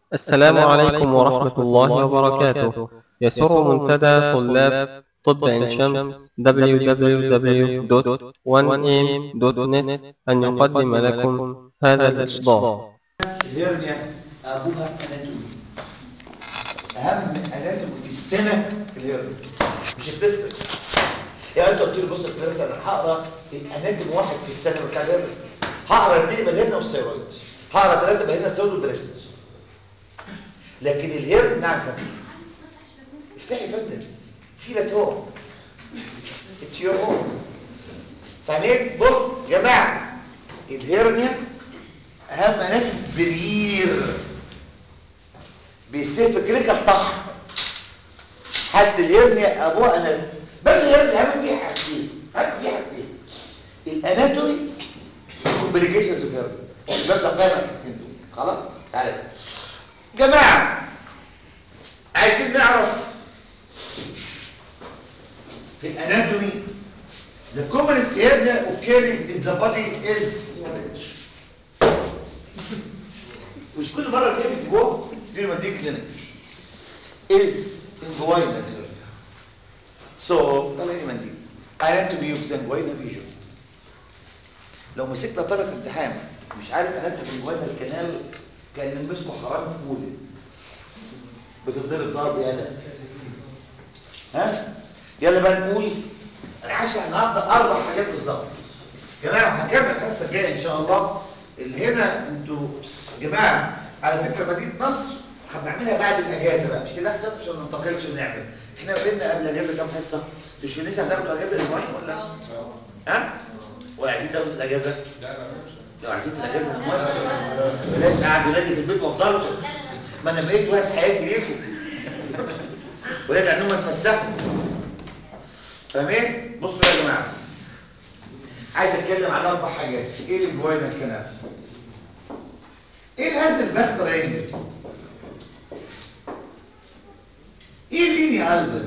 السلام عليكم ورحمة الله وبركاته يسر منتدى طلاب طب عين شمس www.1am.net أن يقدم لكم هذا الإصدار الهرنيا ابوها اناتومي اهم اناتومي في السنه الهرنيا مش التستس يعني انت قلت لي بص يا فارس انا هقرا الاناتومي واحد في السنه بتاع الهرنيا هقرا اثنين بالهرنيا والثيرويد هقرا ثلاثه بالهرنيا والثيرويد والبريست لكن الهرن نعم فندم افتحي يا فندم في لاتون اتس يور هوم فاهمين بص يا جماعه الهرنيا اهم اناتومي برير بيصير في كليكه الطحن حد الهرنيا ابوها اناتومي بل الهرنيا اهم فيها حاجتين اهم فيها حاجتين الاناتومي كومبليكيشنز اوف هيرنيا ببدا قائمه خلاص تعالى جماعه عايزين نعرف في الاناتومي the commonest hernia occurring in the body is مش كل مره فيها بيجيبوها دي لما تيجي كلينكس is inguinal hernia so طلعني منديل anatomy of the inguinal region لو مسكنا طرف امتحان مش عارف anatomy inguinal كانال كان مسكه حرام في اولى بتضرب ضرب يالا ها يلا بقى نقول انا هشرح النهارده اربع حاجات بالظبط يا جماعه هكمل الحصه الجايه ان شاء الله اللي هنا انتوا بس- يا جماعه على فكره مدينه نصر هنعملها بعد الاجازه بقى مش كده احسن عشان ما ننتقلش ونعمل احنا بينا قبل الاجازه كام حصه مش في ناس هتاخدوا اجازه اسبوعين ولا ها وعايزين تاخدوا الاجازه لو عايزين الاجازه انا موافق بلاش قاعد ولادي في البيت وافضلكم ما انا بقيت واحد حياتي ليكم ولاد عنهم يتفسحوا فاهمين بصوا يا جماعه عايز اتكلم عن اربع حاجات ايه الجوانا الكلام ايه هذا البخت رينج ايه اللينيا البري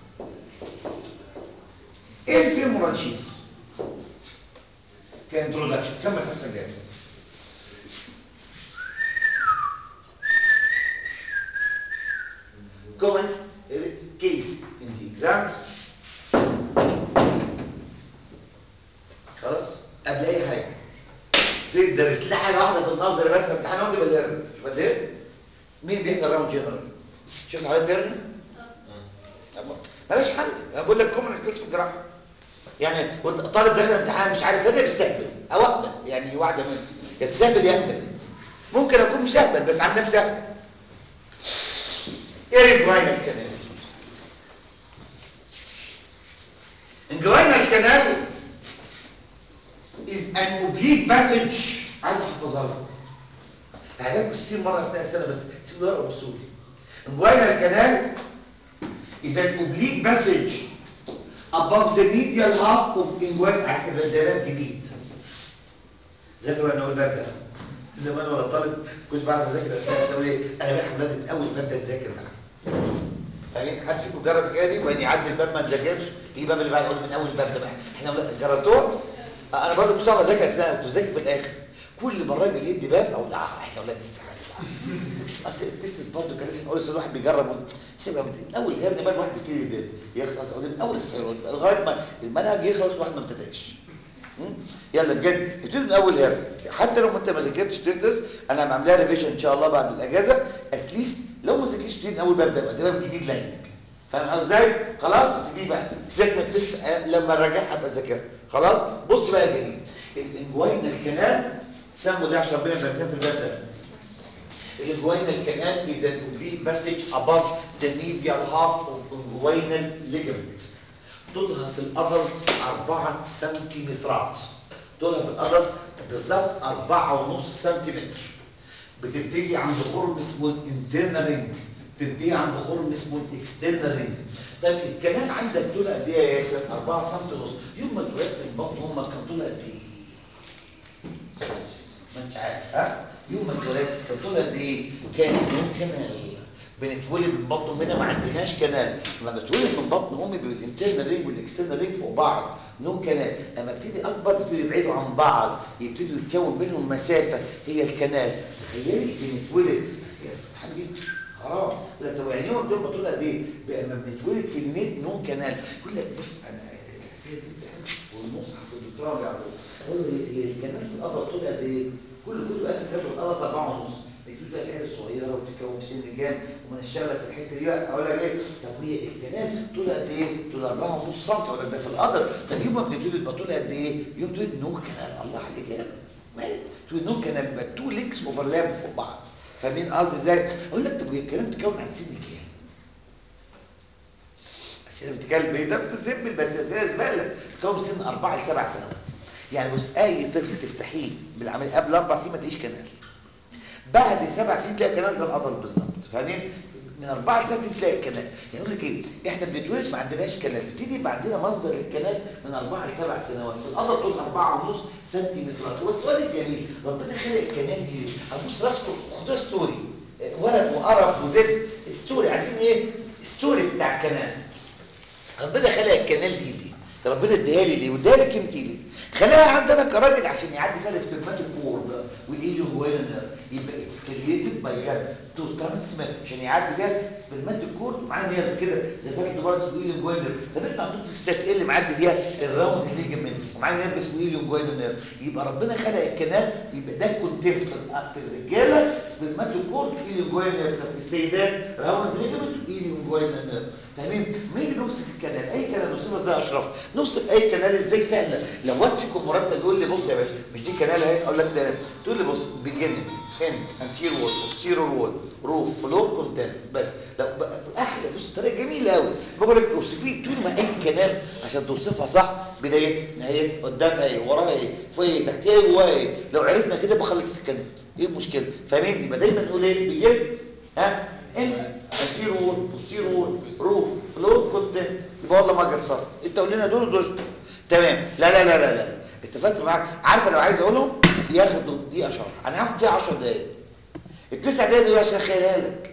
ايه الفيمورال شيز كانترودكشن كمل الحصه الجايه commonest case in the exam خلاص قبل اي حاجه ليه درس لي حاجه واحده في النظر بس امتحان واحد بالهرن مش بدل مين بيحضر راوند جنرال شفت حضرتك هرن مالهاش حل أنا بقول لك كومن سكيلز في الجراحه يعني وانت طالب داخل امتحان مش عارف هرن بيستهبل او اقبل يعني واحده منهم يا تستهبل يا اهبل ممكن اكون مش اهبل بس عن نفسي اهبل ايه الجواينال كانال الجواينال كانال is an oblique passage عايز احفظها لكم هجيلكم 60 مره اثناء السنه بس سيبوا يقروا بصوري الجواينال كانال is an oblique passage above the medial half of inguinal هكذا ده باب جديد ذاكروا انا اول باب ده زمان وانا طالب كنت بعرف اذاكر اثناء الثانويه انا بقى ولادي من اول باب ده تذاكر ده فاهمين حد فيكم جرب الحكايه دي وبعدين يعدي الباب ما تذاكرش يجي الباب اللي بعده يقول من اول باب ده بقى احنا ولاد- جربتوها انا برضه كنت بعرف اذاكر اثناء كنت بذاكر في الاخر كل ما الراجل يدي باب او لا احنا ولاد لسه اصل التست برضه كان لازم اول الواحد بيجرب سيبها من من اول هرن بقى الواحد بيبتدي يخلص او من اول السيرون لغايه ما المنهج يخلص الواحد ما ابتداش مم؟ يلا بجد ابتدي من اول هرن حتى لو انت ما ذاكرتش تستس انا عاملها ريفيجن ان شاء الله بعد الاجازه اتليست لو ما ذاكرتش ابتدي من اول باب ده بقى ده باب جديد لك فاهم قصدي ازاي خلاص ابتدي بقى سيبك من التست آه، لما اراجعها ابقى اذاكرها خلاص بص بقى يا جميل الانجوين الكلام سموا ده عشان ربنا يبارك لنا في الباب ده الانجوينال كانال is an oblique passage above the medial half of inguinal ligament طولها في الادلت 4 سنتيمترات طولها في الادلت بالظبط 4.5 سنتيمتر بتبتدي عند خرم اسمه الانترنال رينج بتنتهي عند خرم اسمه الاكسترنال رينج طيب الكنال عندك طول قد ايه يا ياسر 4 سم ونص يوم ما اتولدت من بطن امك كان طولها قد ايه ما انت عارف ها يوم ما اتولدت كان طولها قد ايه كان نون كنال بنتولد من بطن امنا ما عندناش كنال لما بتولد من بطن امي بيبقى الانترنال رينج والاكسترنال رينج فوق بعض نون كنال لما ابتدي اكبر بيبتدوا يبعدوا عن بعض يبتدوا يتكون بينهم مسافه هي الكنال تخيلي بنتولد بس يا حبيبي حرام يقول لك طب يعني يوم دول بطول قد ايه؟ بقى لما بنتولد في النت نون كانال يقول لك بص انا الاسئله دي بتاعت والمصحف والدكتوراه بيعملوه يقول له هي الكانال في القبر طول قد ايه؟ كل كل قال كده القبر 4 ونص بتقول بقى العيال الصغيره وبتتكون في سن جام ومن الشغله في الحته دي بقى اقول لك ايه طب هي الكنال طول قد ايه؟ طول 4 ونص سم اقول لك ده في القدر طب يوم ما بنبتدي يبقى طول قد ايه؟ يوم تقول نو كنال الله عليك يا مالك تقول نو كنال يبقى تو لينكس اوفرلاب فوق بعض فاهمين قصدي ازاي؟ اقول لك طب هي الكلام بتتكون عن سن كام؟ اسئله بتتكلم ايه ده سيمبل بس اسئله زباله بتتكون سن 4 ل 7 سنوات يعني بص اي طفل تفتحيه بالعمليه قبل اربع سنين ما تلاقيش كنال بعد سبع سنين تلاقي كنال زي القدر بالظبط فاهمين من أربعة لسنة تلاقي الكنال يعني يقول لك ايه احنا بنتولد ما عندناش كنال تبتدي يبقى عندنا منظر للكنال من أربعة لسبع سنوات في القدر طول أربعة ونص سنتيمترات هو السؤال الجميل ربنا خلق الكنال دي هبص راسكم خدوها ستوري ورق وقرف وزفت ستوري عايزين ايه ستوري بتاع الكنال ربنا خلق الكنال دي ليه ربنا اديها لي ليه واديها لك انت ليه خلاها عندنا كراجل عشان يعدي فيها السبرماتيك كورد والايليو جوينا يبقى اكسكليتد باي جاد تو ترانسميت عشان يعدي فيها سبرماتيك كورد ومعاه نيرف كده زي فاكر دوبارس والايليو جوينا طب انت عندكم في السات ايه اللي معدي فيها الراوند ليجمنت ومعاه نيرف اسمه ايليو جوينا نيرف يبقى ربنا خلق الكنال يبقى ده كونتنت في الرجاله سبرماتيك كورد وايليو جوينا نيرف في السيدات راوند ليجمنت وايليو جوينا نيرف فاهمين نيجي نوصف الكنال اي كنال نوصفها ازاي يا اشرف نوصف اي كنال ازاي سهله لو واد فيكم مرتب يقول لي بص يا باشا مش دي كنال اهي اقول لك ده تقول لي بص بيجن ان انتير وول بوستيرور وول روف فلور كونتنت بس لو احلى بص طريقه جميله قوي بقول لك اوصفيه طول ما اي كنال عشان توصفها صح بدايتها نهايتها قدامها ايه وراها ايه فوق ايه تحتها ايه جواها ايه لو عرفنا كده بخلص الكنال ايه المشكله فاهمين يبقى دايما نقول ايه بيجن ها ان انتير وول بوستيرور وول روف فلور كونتنت يبقى والله ما قصرت انت قول لنا دول دول تمام لا لا لا لا لا اتفقت معاك عارفه لو عايز اقولهم ياخدوا دقيقه شرح انا هاخد دقيقه 10 دقايق التسع دقايق دول عشان اخيلها لك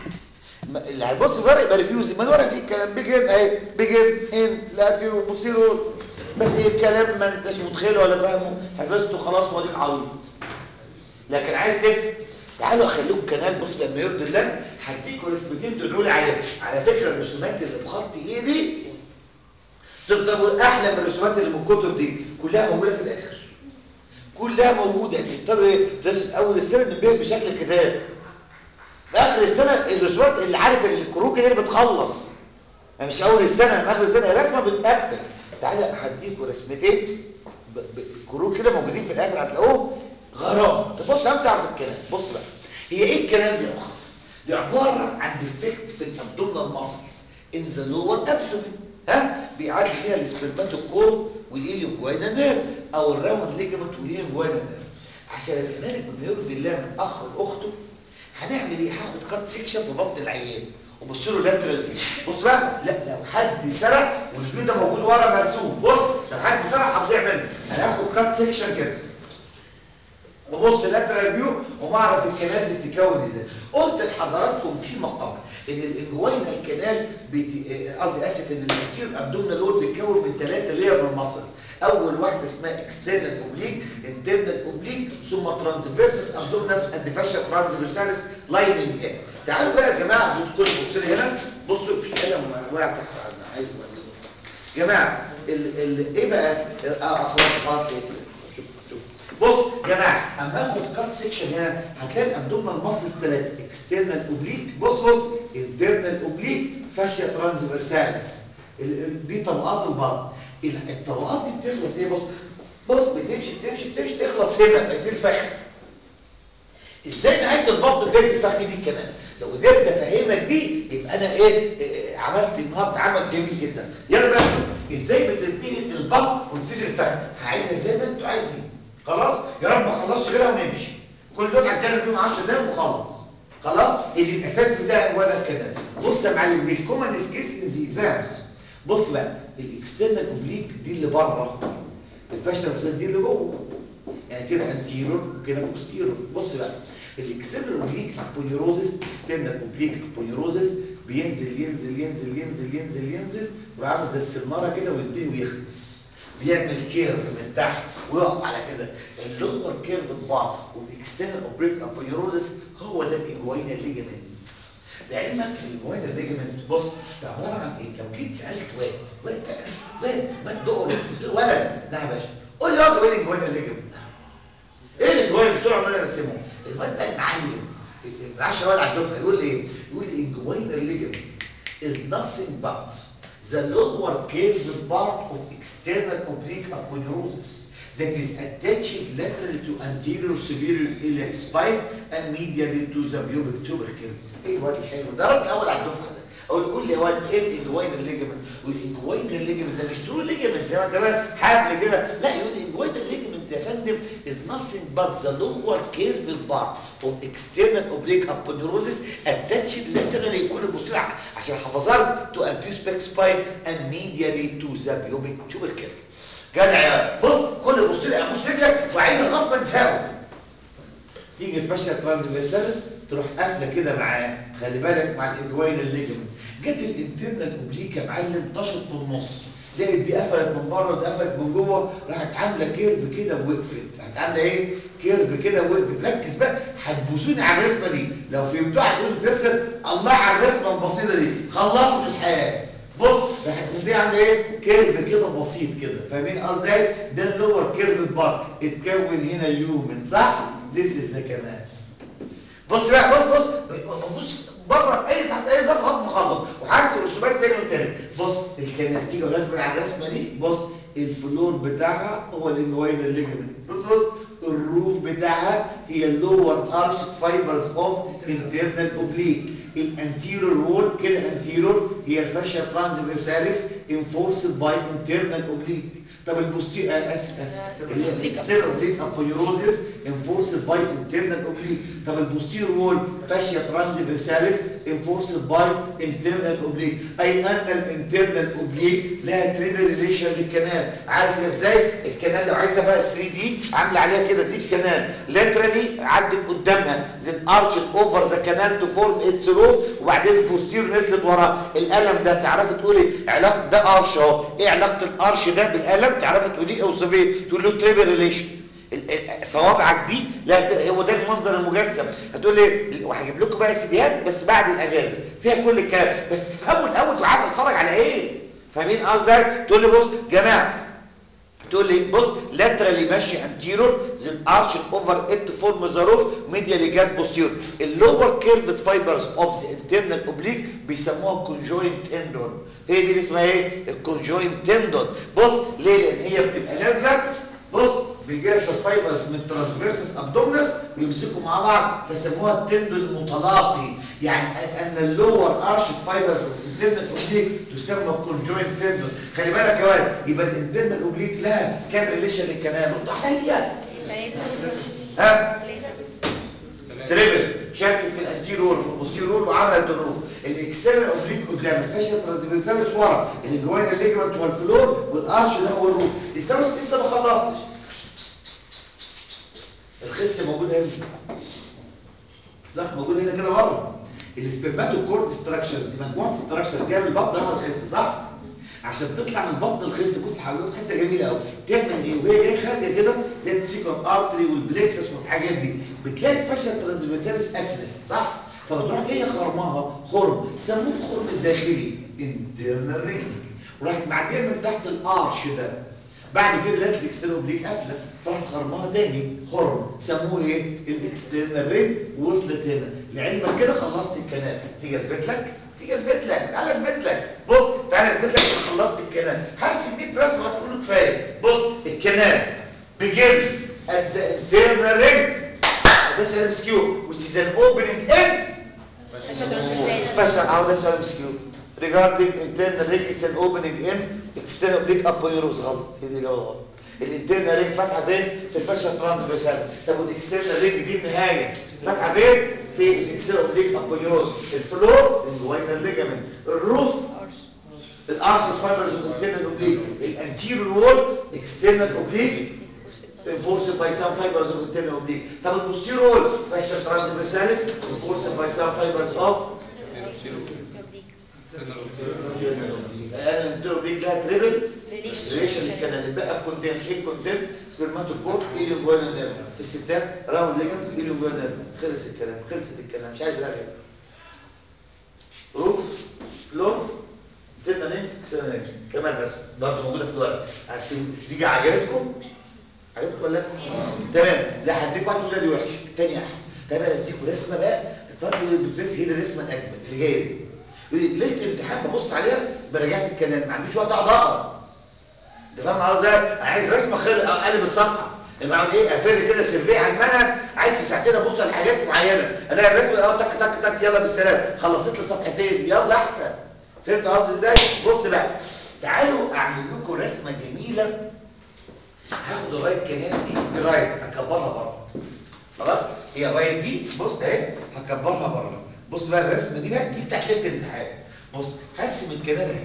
اللي هيبص في الورق يبقى ريفيوز ما الورق فيه الكلام بيجن اهي بيجن ان لا تيرو بصيروا بس ايه الكلام ما انتش متخيله ولا فاهمه حفظته خلاص موديك عويط لكن عايز تفهم تعالوا اخليكم كنال بص لما يرضي الله هديكوا رسمتين تدعوا لي عليهم على فكره الرسومات اللي بخط ايدي تقدروا احلى من الرسومات اللي من الكتب دي كلها موجوده في الاخر كلها موجوده تقدروا ايه رسم اول السنه ننبهر بشكل كتاب في اخر السنه الرسومات اللي عارف الكروكي دي اللي بتخلص يعني مش اول السنه لما اخر السنه الرسمه بتقفل تعالى هديكوا رسمتين كروك كده موجودين في الاخر هتلاقوهم غرام تبص امتع في الكلام بص بقى هي ايه الكلام دي يا اخت دي عباره عن ديفكت في الابدومينال ماسلز ان ذا لور ابدومين ها بيعدي فيها السبرماتيك كور والايليو جواينا نيرف او الراوند ليجمنت والايليو جواينا نيرف عشان افهمك بما يرضي الله من اخ لاخته هنعمل ايه هاخد كات سيكشن في بطن العيان وبص له لاترال فيه بص بقى لا لو حد سرق والفيديو ده موجود ورا مرسوم بص لو حد سرق هتضيع منه انا هاخد كات سيكشن كده وبص لاترال فيو وما اعرف الكنال دي بتتكون ازاي قلت لحضراتكم في مقام ان الانجوينا الكنال قصدي اسف ان الانتير ابدومينال لود بيتكون من ثلاثه لير من المسلز اول واحده اسمها اكسترنال اوبليك انترنال اوبليك ثم ترانسفيرسس ابدومينس اند فاشيا ترانسفيرساليس لايننج ان تعالوا بقى يا جماعه بص كل بص لي هنا بصوا في قلم واقع تحت عندنا عايز يا جماعه ال ال ايه بقى اه خلاص خلاص كده شوف شوف بص يا جماعه اما اخد كات سيكشن هنا هتلاقي الابدومينال ماسلز ثلاثه اكسترنال اوبليك بص بص انترنال اوبليك فاشيا ترانسفيرساليس دي طبقات البطن الطبقات دي بتخلص ايه بص بص بتمشي بتمشي بتمشي تخلص هنا بقت الفخذ ازاي نهايه البطن بدايه الفخذ دي كمان لو قدرت افهمك دي يبقى انا ايه, إيه عملت النهارده عمل جميل جدا يلا بقى نشوف ازاي بتنتهي البطن وتبتدي الفخذ هعيدها زي ما انتوا عايزين خلاص يا رب ما اخلصش غيرها ونمشي كل دول هتكلم فيهم 10 دقايق وخلاص خلاص اللي الاساس بتاعي ولا كده بص يا معلم دي الكومن سكيس ان ذا اكزامز بص بقى الاكسترنال اوبليك دي اللي بره الفاشل مساس دي اللي جوه يعني كده انتيرور وكده بوستيرور بص بقى الاكسترنال اوبليك بونيروزس اكسترنال اوبليك بونيروزس بينزل ينزل ينزل ينزل ينزل ينزل وعامل زي السناره كده وينتهي ويخلص بيعمل كيرف من تحت ويقف على كده اللور كيرف بار والاكسترنال اوبريك ابيورودس هو ده الاجوينال ليجمنت لعلمك الاجوينال ليجمنت بص ده عباره عن ايه لو جيت سالت واد واد واد واد دقره قلت له ولد نعم يا باشا قول لي واد ايه الاجوينال ليجمنت ايه الاجوينال طول عمرنا نرسمه الواد ده المعلم العشرة ولا على الدفعه يقول لي ايه يقول لي الجوينال ليجمنت is nothing but the lower curved part of external oblique aponeurosis that is attached laterally to anterior superior iliac spine and medially to the pubic tubercle. ايه الواد الحلو ده راجل اول على الدفعه ده اقول قول لي يا واد ايه الانجوين الليجمنت والانجوين الليجمنت ده مش تقول ليجمنت زي ما انت بقى حبل كده لا يقول الانجوين الليجمنت يا فندم is nothing but the lower curved part of external oblique aponeurosis attached laterally كل بص عشان حفظها to anterior spine and medially to the pubic tubercle جدع يا بص كل بص لي ابص رجلك وعيد الخط ما انساه تيجي الفاشيا ترانسفيرسالس تروح قافله كده معاه خلي بالك مع الاجوين الليجمنت جت الانترنال اوبليكا معلم طشت في النص لقيت دي قفلت من بره ودي قفلت من جوه راحت عامله كيرف كده ووقفت راحت عامله ايه كيرف كده ووقفت ركز بقى هتبوسوني على الرسمه دي لو فهمتوها هتقولوا تسر الله على الرسمه البسيطه دي خلصت الحياه بص راحت دي عامله ايه كيرف كده بسيط كده فاهمين قصدي ده اللور كيرف بار اتكون هنا يومن صح ذيس از ذا كمان بص بقى بص بص بص بره اي تحت اي ظرف خط مخلص وحاسس الرسومات تاني وتاني بص الكنال تيجي ولاد على الرسمه دي بص الفلور بتاعها هو الانجوين الليجمنت بص بص الروف بتاعها هي اللور ارش فايبرز اوف انترنال اوبليك الانتيرور وول كده انتيرور هي الفاشيا ترانسفيرساليس انفورسد باي انترنال اوبليك طب البوستير آه اسف اسف الاكسترنال اوبليك ابويروزيس انفورسد باي انترنال اوبليك طب البوستير وول فاشيا ترانسفيرساليس انفورسد باي انترنال اوبليك اي ان الانترنال اوبليك لها تريبل ريليشن للكنال عارف ازاي الكنال لو عايزها بقى 3 دي عامله عليها كده دي الكنال لاترالي عدت قدامها زين ارشد اوفر ذا كانال تو فورم اتس روف وبعدين البوستير نزلت ورا القلم ده تعرفي تقولي علاقه ده ارش اهو ايه علاقه الارش ده بالقلم تعرفي تقولي اوصفيه تقول له تريبل ريليشن صوابعك دي لا هو ده المنظر المجسم هتقول لي وهجيب لكم بقى سيديات بس بعد الاجازه فيها كل الكلام بس تفهموا الاول وقاعد اتفرج على ايه فاهمين قصدي تقول لي بص جماعه تقول لي بص لاترالي ماشي انتيرور زين ارش اوفر ات فورم ذا روف ميديالي جات بوستيرور اللور كيرفد فايبرز اوف ذا انترنال اوبليك بيسموها كونجوينت تندون هي دي اللي اسمها ايه الكونجوينت تندون بص ليه لان هي بتبقى نازله بص بيجي لها فايبرز من ترانسفيرسس ابدومنس ويمسكوا مع بعض فسموها التندون المتلاقي يعني ان اللور ارش فايبرز الانترنال اوبليك تسمى كونجوينت تندون خلي بالك يا واد يبقى الانترنال اوبليك لها كام ريليشن للكنال رد عليا ها تريبل شاركت في الانتيرور وفي البوستيرور وعملت الروف الاكسترنال اوبليك قدام الفاشيا ترانسفيرسالس ورا الجوين الليجمنت والفلور والارش ده هو الروف لسه لسه ما خلصتش الخس موجود هنا صح موجود هنا كده بره الاسبرماتوكورد ستراكشر دي مجموعه ستراكشر جايه من البطن راحت الخس صح عشان تطلع من بطن الخس بص هقول حته جميله قوي تعمل ايه وهي جايه خارجه كده تلاقي السيكون ارتري والبليكسس والحاجات دي بتلاقي الفاشيا ترانسفيرساليس قافله صح فبتروح جايه خرمها خرم سموه الخرم الداخلي انترنال رينج وراحت معديه من تحت الارش ده بعد كده لقيت الاكسترنال اوبليك قافله فراحت خرمها تاني خرم سموه ايه الاكسترنال رينج وصلت هنا لعلمك كده خلصت الكلام تيجي اثبت لك تيجي اثبت لك تعالى اثبت لك بص تعالى اثبت لك خلصت الكلام هرسم 100 رسمه هتقول كفايه بص الكلام begin at the internal ring ده سؤال مسكيو which is an opening in فاشل اهو ده سؤال مسكيو regarding internal ring it's an opening in external oblique aponeurosis غلط هي دي الاجابه غلط الانترنال رينج فاتحه فين في الفاشا ترانسفيرسال طب والاكسترنال رينج دي النهايه فاتحه فين في الاكسترنال اوبليك ابونيوز الفلور الجوينال ليجامنت الروف الارش فايبرز والانترنال اوبليك الانتيريور وول اكسترنال اوبليك enforced by some fibers of internal oblique طب البوستيريور وول فاشا ترانسفيرساليس enforced by some fibers of الانترنال اوبليك لها تريبل ريليشن للكنال الباقي كونتين ايه كونتين سبرماتوكور اليوم جوانا دايما في الستات راوند ليجن اليوم جوانا دايما خلص الكلام خلصت الكلام مش عايز رغي روف فلور تبقى نيم كسر نيم كمان رسم برضه موجوده في الورق هتسيب دي عجبتكم عجبتكم ولا لا تمام لا هديك واحد يقول دي وحش الثاني احلى طب انا اديكم رسمه بقى اتفضل الدكتور هي دي الرسمه الاجمل اللي جايه دي يقول لي ليله الامتحان ببص عليها براجعت الكلام ما عنديش وقت اقعد اقرا انت فاهم قصدي ازاي؟ انا عايز رسمه خل اقلب الصفحه يبقى اقعد ايه افر كده سيرفي على المنهج عايز في ساعتين ابص على حاجات معينه الاقي الرسمه اه تك تك تك يلا بالسلام خلصت لي صفحتين يلا احسن فهمت قصدي ازاي؟ بص بقى تعالوا اعمل لكم رسمه جميله هاخد الرايت كنال دي دي رايت اكبرها بره خلاص هي الرايت دي بص اهي هكبرها بره بص بقى الرسمه دي بقى دي بتاعت ليله الامتحان بص هرسم الكنال اهي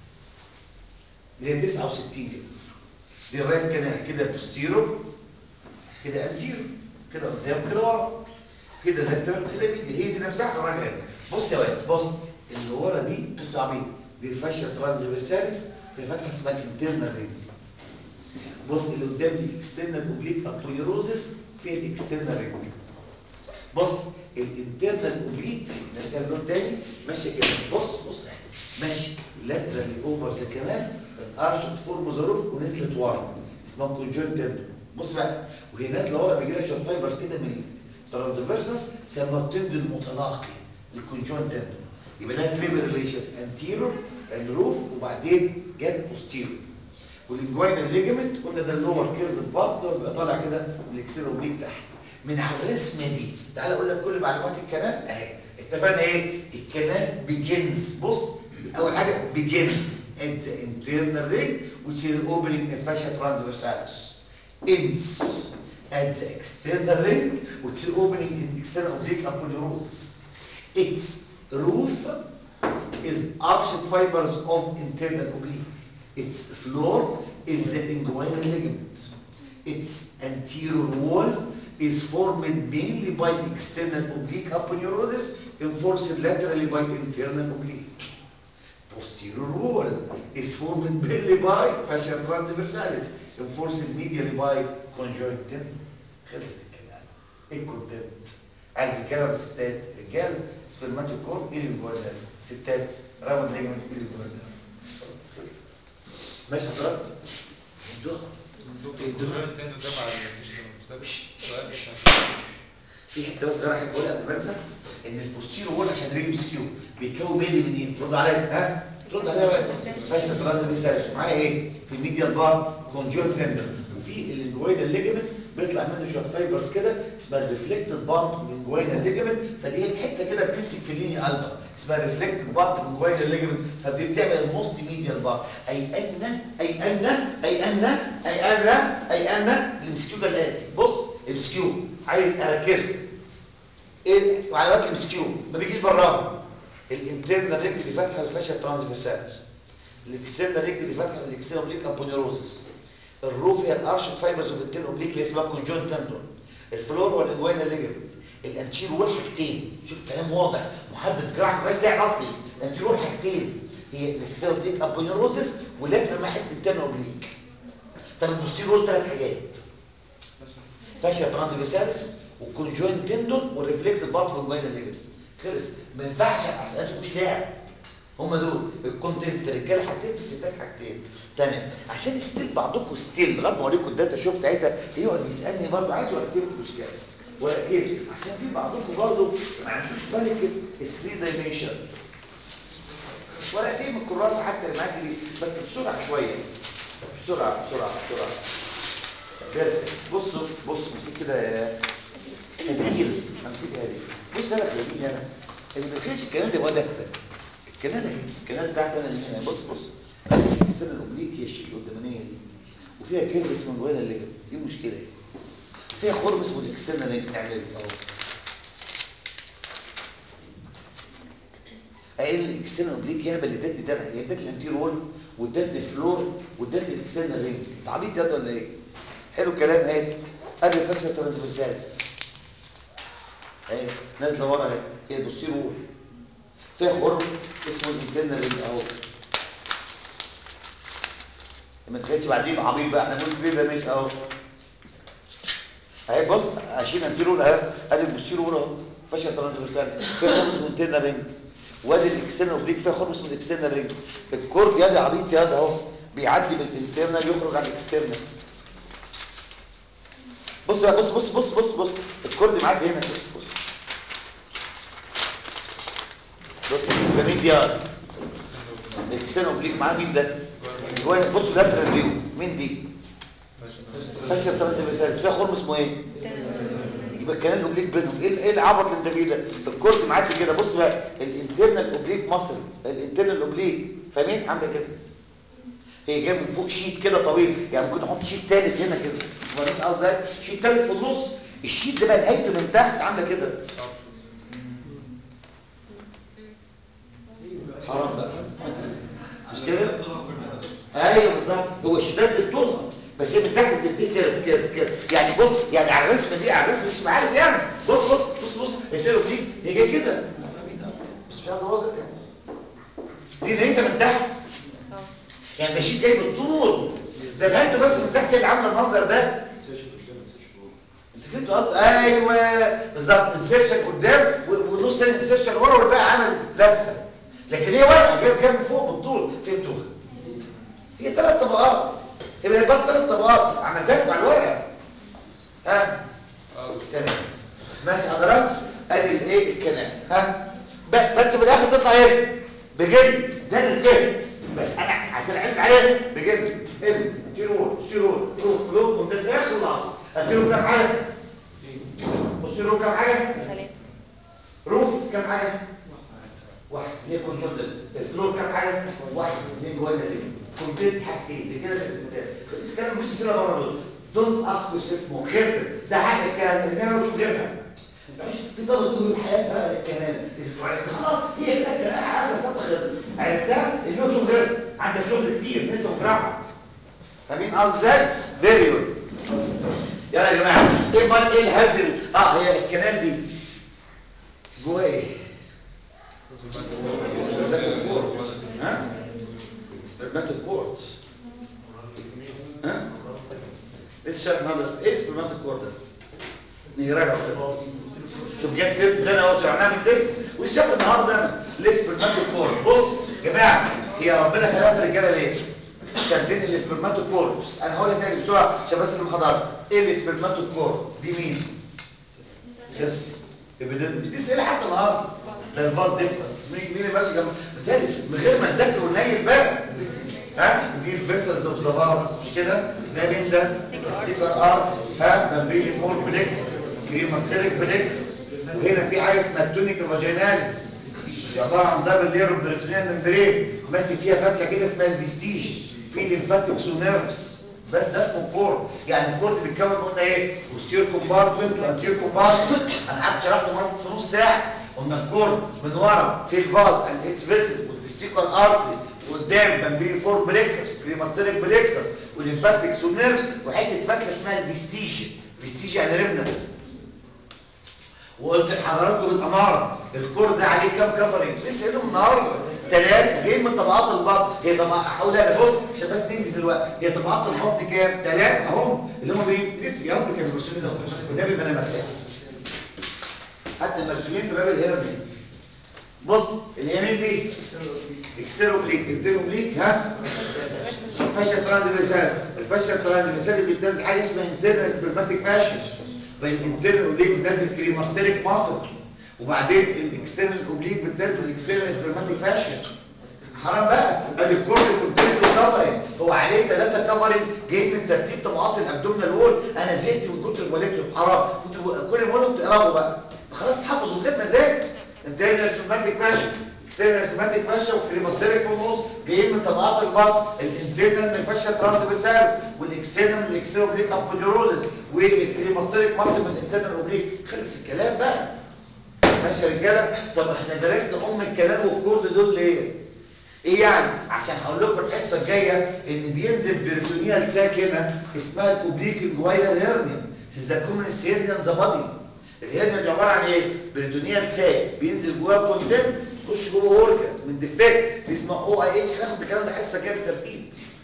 زي 69 كده دي الرايت كنال كده بوستيرو كده انتيرو كده قدام كده ورا كده لاترال كده ميديال هي دي نفسها خرجها هنا بص يا واد بص اللي ورا دي بص يا عميد دي الفاشيا ترانزفيرساليس في فتحه اسمها الانترنال رينج بص اللي قدام دي اكسترنال اوبليك ابويروزس فيها الاكسترنال رينج بص الانترنال اوبليك نفس اللون تاني ماشي كده بص بص اهي ماشي لاترالي اوفر ذا كانال الارش فورم ذا روف ونزلت ورا اسمها كونجوينت بص بقى وهي نازله ورا بيجي لها شويه فايبرز كده من الترانسفيرسس سموها التندن المتلاقي الكونجوينت يبقى لها تريبل ريليشن انتيرور الروف وبعدين جت بوستيرور والانجوينال ليجمنت قلنا ده اللور كيرف بارت ده بيبقى طالع كده الاكسيروبليك تحت من على الرسمه دي تعال اقول لك كل معلومات الكلام اهي اتفقنا ايه الكلام بيجنز بص اول حاجه بيجنز at the internal ring which is opening the fascia transversalis ends at the external ring which is opening in external oblique aponeurosis its roof is arched fibers of internal oblique its floor is the inguinal ligament its anterior wall is formed mainly by external oblique aponeurosis enforced laterally by internal oblique posterior wall is formed mainly by fascia transversalis enforced medially by conjoint tendon خلصت الكلام ايه الكونتنت عايز رجاله ولا ستات رجال سبرماتوكور ايه اللي جوه ده ستات راوند ليجمنت ايه اللي جوه ده خلاص خلصت ماشي حضرتك الدخن في حته بس غير احب اقولها قبل ما انسى ان البوستيرو وول عشان ريجي سكيو بيتكون ميلي من ايه؟ رد عليا ها؟ رد عليا فاشل ترانز بيسالس معايا ايه؟ في الميديال بار كونجوينت تندر وفي الانجويدال ليجمنت بيطلع منه شويه فايبرز كده اسمها الريفلكتد بارت من جوينال ليجمنت فدي الحته كده بتمسك في الليني البر اسمها ريفلكتد بارت من جوينال ليجمنت فدي بتعمل الموست ميديال بارت اي ان اي ان اي ان اي ان اي ان الامسكيو ده الاتي بص امسكيو عايز اركزه ايه معلومات الامسكيو ما بيجيش براها الانترنال رينج دي فاتحه الفاشيا ترانسفيرسالس الاكسترنال رينج دي فاتحه الاكسترنال اوبليك ابونيروزس الروف هي الارشد فايبرز اوف التين اوبليك اللي اسمها كونجون تندون الفلور والانجوينا ليجمنت الانتيرو وول حاجتين شوف كلام واضح محدد جراح كويس لعب اصلي الانتيرو حاجتين هي الاكسترنال اوبليك ابونيروزس واللاترال ناحيه التين اوبليك طب البوستيرو وول ثلاث حاجات فاشيا ترانسفيرسالس والكونجوين تندون والريفلكتد بارت في الجوينا ليجمنت خلص ما ينفعش اسئله تخش لعب هم دول الكونتنت رجاله حاجتين في الستات حاجتين تمام عشان ستيل بعضكم ستيل لغايه ما اوريكم الداتا شوف ساعتها يقعد يسالني برضه عايز ورقتين في الاشكال ورقتين عشان في بعضكم برضه ما عندوش ملكه 3 دايمنشن ورقتين من الكراسه حتى اللي معاك دي بس بسرعه شويه بسرعه بسرعه بسرعه بيرفكت بصوا بصوا امسك كده يا هديل امسكها دي بص انا هديل انا اللي ما بيخش الكلام ده هو ده الكنال اهي الكنال بتاعت انا اللي هنا بص بص ادي الاكسترنال الاوبليك هي الشيء القدامانيه دي وفيها كيرف اسمه جوانا الليجن دي مشكله اهي فيها خرم اسمه الاكسترنال اللي بتعمل اهو قايل الاكسترنال اوبليك يهبل اللي ادتني ده هي ادتني الانتير وول وادتني الفلور وادتني الاكسترنال رينج انت عبيط يا ولا ايه حلو الكلام اهي ادي الفاشيا ترانسفيرساليس اهي نازله ورا اهي هي بصير وول فيها خرم اسمه الانترنال رينج اهو ما تخيلش بعدين عبيط بقى احنا بنقول سرير ده مش اهو اهي بص عشان انتيرور اهي ادي البوستيرور اهو فاشل ترانسفيرسال فيها خرمس من تيرنا رينج وادي الاكسترنال اوبليك فيها خرمس من الاكسترنال رينج الكورد يا عبيط يا اهو بيعدي من الانترنال يخرج على الاكسترنال بص بقى بص بص بص بص بص الكورد معدي هنا بص بص بص يبقى مين دي اه الاكسترنال اوبليك معاه مين ده جوه بص لاترال فيو مين دي فاشل ترانسفيرسال فيها خرم اسمه ايه يبقى الكلام الاوبليك بينهم ايه ايه العبط اللي انت فيه ده الكورد معدي كده بص بقى الانترنال اوبليك مصل الانترنال اوبليك فاهمين عامله كده هي جايه من فوق شيت كده طويل يعني ممكن نحط شيت ثالث هنا كده فاهمين قصدي شيت ثالث في النص الشيت ده بقى نهايته من تحت عامله كده حرام بقى مش كده ايوه بالظبط هو الشداد بالطولها بس هي من تحت بتديك كده كده كده يعني بص يعني على الرسمه دي على الرسمه مش عارف يعني بص بص بص بص التلو دي هي جايه كده بس مش عايز اوصل يعني دي نهايتها من تحت يعني ده شيء جاي بالطول زي ما انتوا بس من تحت اللي عامله المنظر ده انت فهمتوا قصدي ايوه بالظبط انسيرشن قدام والنص تاني انسيرشن ورا والباقي عمل لفه لكن هي ورقه جايه جايه من فوق بالطول فهمتوها هي ثلاث طبقات يبقى يبقى ثلاث طبقات عملتها لكم على الورقه ها تمام ماشي حضرات ادي الايه الكلام ها بس في الاخر تطلع ايه بجد ده الفهم بس انا عشان اعلم عليه بجد ام تيرور تيرور روف فلو وده في اخر خلاص اديله كام حاجه بص له كام حاجه ثلاثة روف كام حاجه واحد هي كنترول الفلور كام حاجه واحد اثنين جوه الاثنين كومبليت حاجتين دي كده الاسمتين خلص كلام مش سيره بره دول دونت اسك يور سيلف مور خلصت ده حق الكلام انما مش غيرها في طلبه طول الحياه بقى الكلام خلاص هي كده الكلام عايزه تستخدم عرفتها اللي هو مش غيرها عندك شغل كتير لسه وجراحه فاهمين قصدي ازاي فيري جود يلا يا جماعه ايه بقى ايه الهزل اه هي الكنال دي جوه ايه سبرماتيك كورت ها سبرماتيك كورت ها لسه شايف النهارده ايه سبرماتيك كورت ده نراجع شوف جت سيرت ده انا قلت انا من ديس والشاب النهارده انا ليه سبرماتيك كورت بص يا جماعه هي ربنا خلقها في الرجاله ليه عشان تنقل السبرماتيك كورت انا هقول لك تاني بسرعه عشان بس اللي محضر ايه السبرماتيك كورت دي مين يس ابدا مش دي اسئله حتى النهارده ده الباص ديفرنس مين مين اللي ماشي جنب بالتالي من غير ما نذاكر وننيل بقى ها دي الفيسلز اوف ذا مش كده ده مين ده السيكر ار ها ممبرين فور بليكس كريماستريك بليكس وهنا في حاجه اسمها التونيك فاجيناليس دي عباره عن دبل لير بريتونيال ممبرين ماسك فيها فتله كده اسمها الفيستيج في ليمفاتيكس ونيرفز بس ده اسمه الكور يعني الكور بيتكون قلنا ايه بوستير كومبارتمنت وانتير كومبارتمنت انا قعدت شرحته مره في نص ساعه قلنا الكور من ورا في الفاز اند اتس فيسل والتستيكال ارتري وقدام بامبيل فور بليكسس كريماستريك بليكسس والليمفاتيكس والنيرفز وحته فتله اسمها الفيستيج فيستيج يعني رمنه وقلت لحضراتكم بالاماره الكور ده عليه كام كفرنج لسه قايلهم النهارده ثلاثه جايين من طبقات البطن هي طبقات احاول انا بص عشان بس ننجز الوقت هي طبقات البطن كام ثلاثه اهم اللي هم مين لسه يا رب كانوا مرسومين ده والنبي ما انا مساح حتى المرسومين في باب الهرمين بص اليمين دي اكسروا بليك انتروا بليك ها الفاشا تراندفيسال الفاشا تراندفيسال اللي بتنزل حاجه اسمها انترنال سبرماتيك فاشن بين الانترنال اوبليك بتنزل كريماستريك ماسل وبعدين الاكسترنال اوبليك بتنزل الاكسترنال سبرماتيك فاشن حرام بقى ادي الكورد كونتنت كفرنج هو عليه ثلاثه كفرنج جاي من ترتيب طبقات الابدومينال وول انا زهقت من كتر المولكيول حرام كنت كل ما اقولهم تقراوا بقى خلاص تحفظوا من غير مزاج انترنال سبرماتيك فاشن اكسترنال سبرماتيك فاشن وكريماستريك في النص جايين من طبقات البطن الانترنال من الفاشن ترانسفيرسالز والاكسترنال من الاكسترنال اوبليك ابوديروزس والكريماستريك ماسل من الانترنال اوبليك خلص الكلام بقى ماشي يا رجاله طب احنا درسنا ام الكلام والكورد دول ليه ايه يعني عشان هقول لكم الحصه الجايه ان بينزل بريتونيال ساك هنا اسمها الاوبليك انجوينال هيرنيا ذا كومنس هيرنيا ذا بادي الهيرنيا دي عباره عن ايه بريتونيال ساك بينزل جواه كونتنت يخش جوه اورجن من ديفكت دي اسمها او اي اتش هناخد الكلام ده الحصه الجايه بالترتيب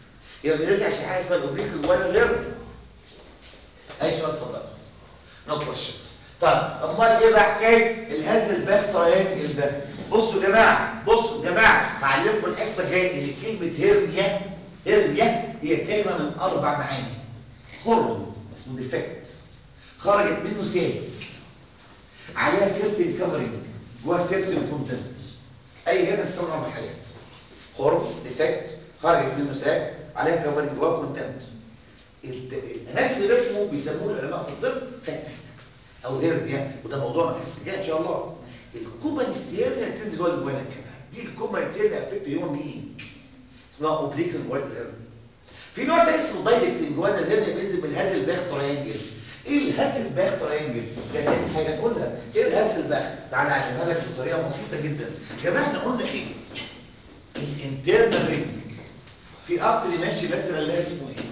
يبقى بندرس عشان حاجه اسمها الاوبليك جوانا الهرد اي سؤال اتفضل نو كويشنز طيب امال ايه بقى حكايه الهز الباخ تراينجل ده بصوا يا جماعه بصوا يا جماعه هعلمكم الحصه الجايه ان كلمه هيرنيا هيرنيا هي كلمه من اربع معاني خرم اسمه ديفكت خرجت منه سيل عليها سيرتن كفرنج جواها سيرتن كونتنت اي هنا بتكون اربع حاجات خرم ديفكت خرجت منه ساك عليها كفرنج جواها كونتنت الاناتومي ده اسمه بيسموه العلماء في الطب فتح او هيرنيا وده موضوع الحصه الجايه ان شاء الله الكوبا السيريا تنزل جوه الجوانا كمان دي الكوبا السيريا افكت هيومن بينج اسمها اوبليك جوانا الهيرنيا في نوع تاني اسمه دايركت جوانا الهيرنيا بينزل من الهازل باخ تريانجل ايه الهاسل باخ تريانجل ده تاني حاجه نقولها ايه الهاسل باخ تعالى اعلمها لك بطريقه بسيطه جدا يا جماعه احنا قلنا ايه الانترنال رينج في ارتري ماشي لاترال لا اسمه ايه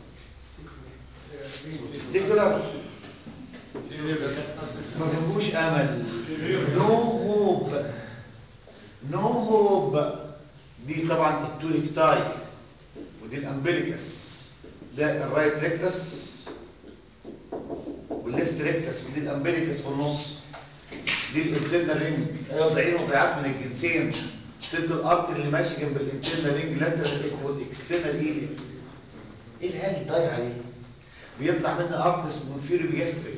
تستيكولار ما فيهوش امل نو هوب نو هوب دي طبعا التونيك تاي ودي الامبليكس ده الرايت ريكتس والليفت ريكتس ودي الامبليكس في النص دي الانترنال رينج ايوه ضعين وضيعات من الجنسين تلك الارتر اللي ماشي جنب الانترنال رينج لاترال اسمه الاكسترنال ايه ايه الهال ضايع عليه بيطلع منه ارتر اسمه انفيري بيستريك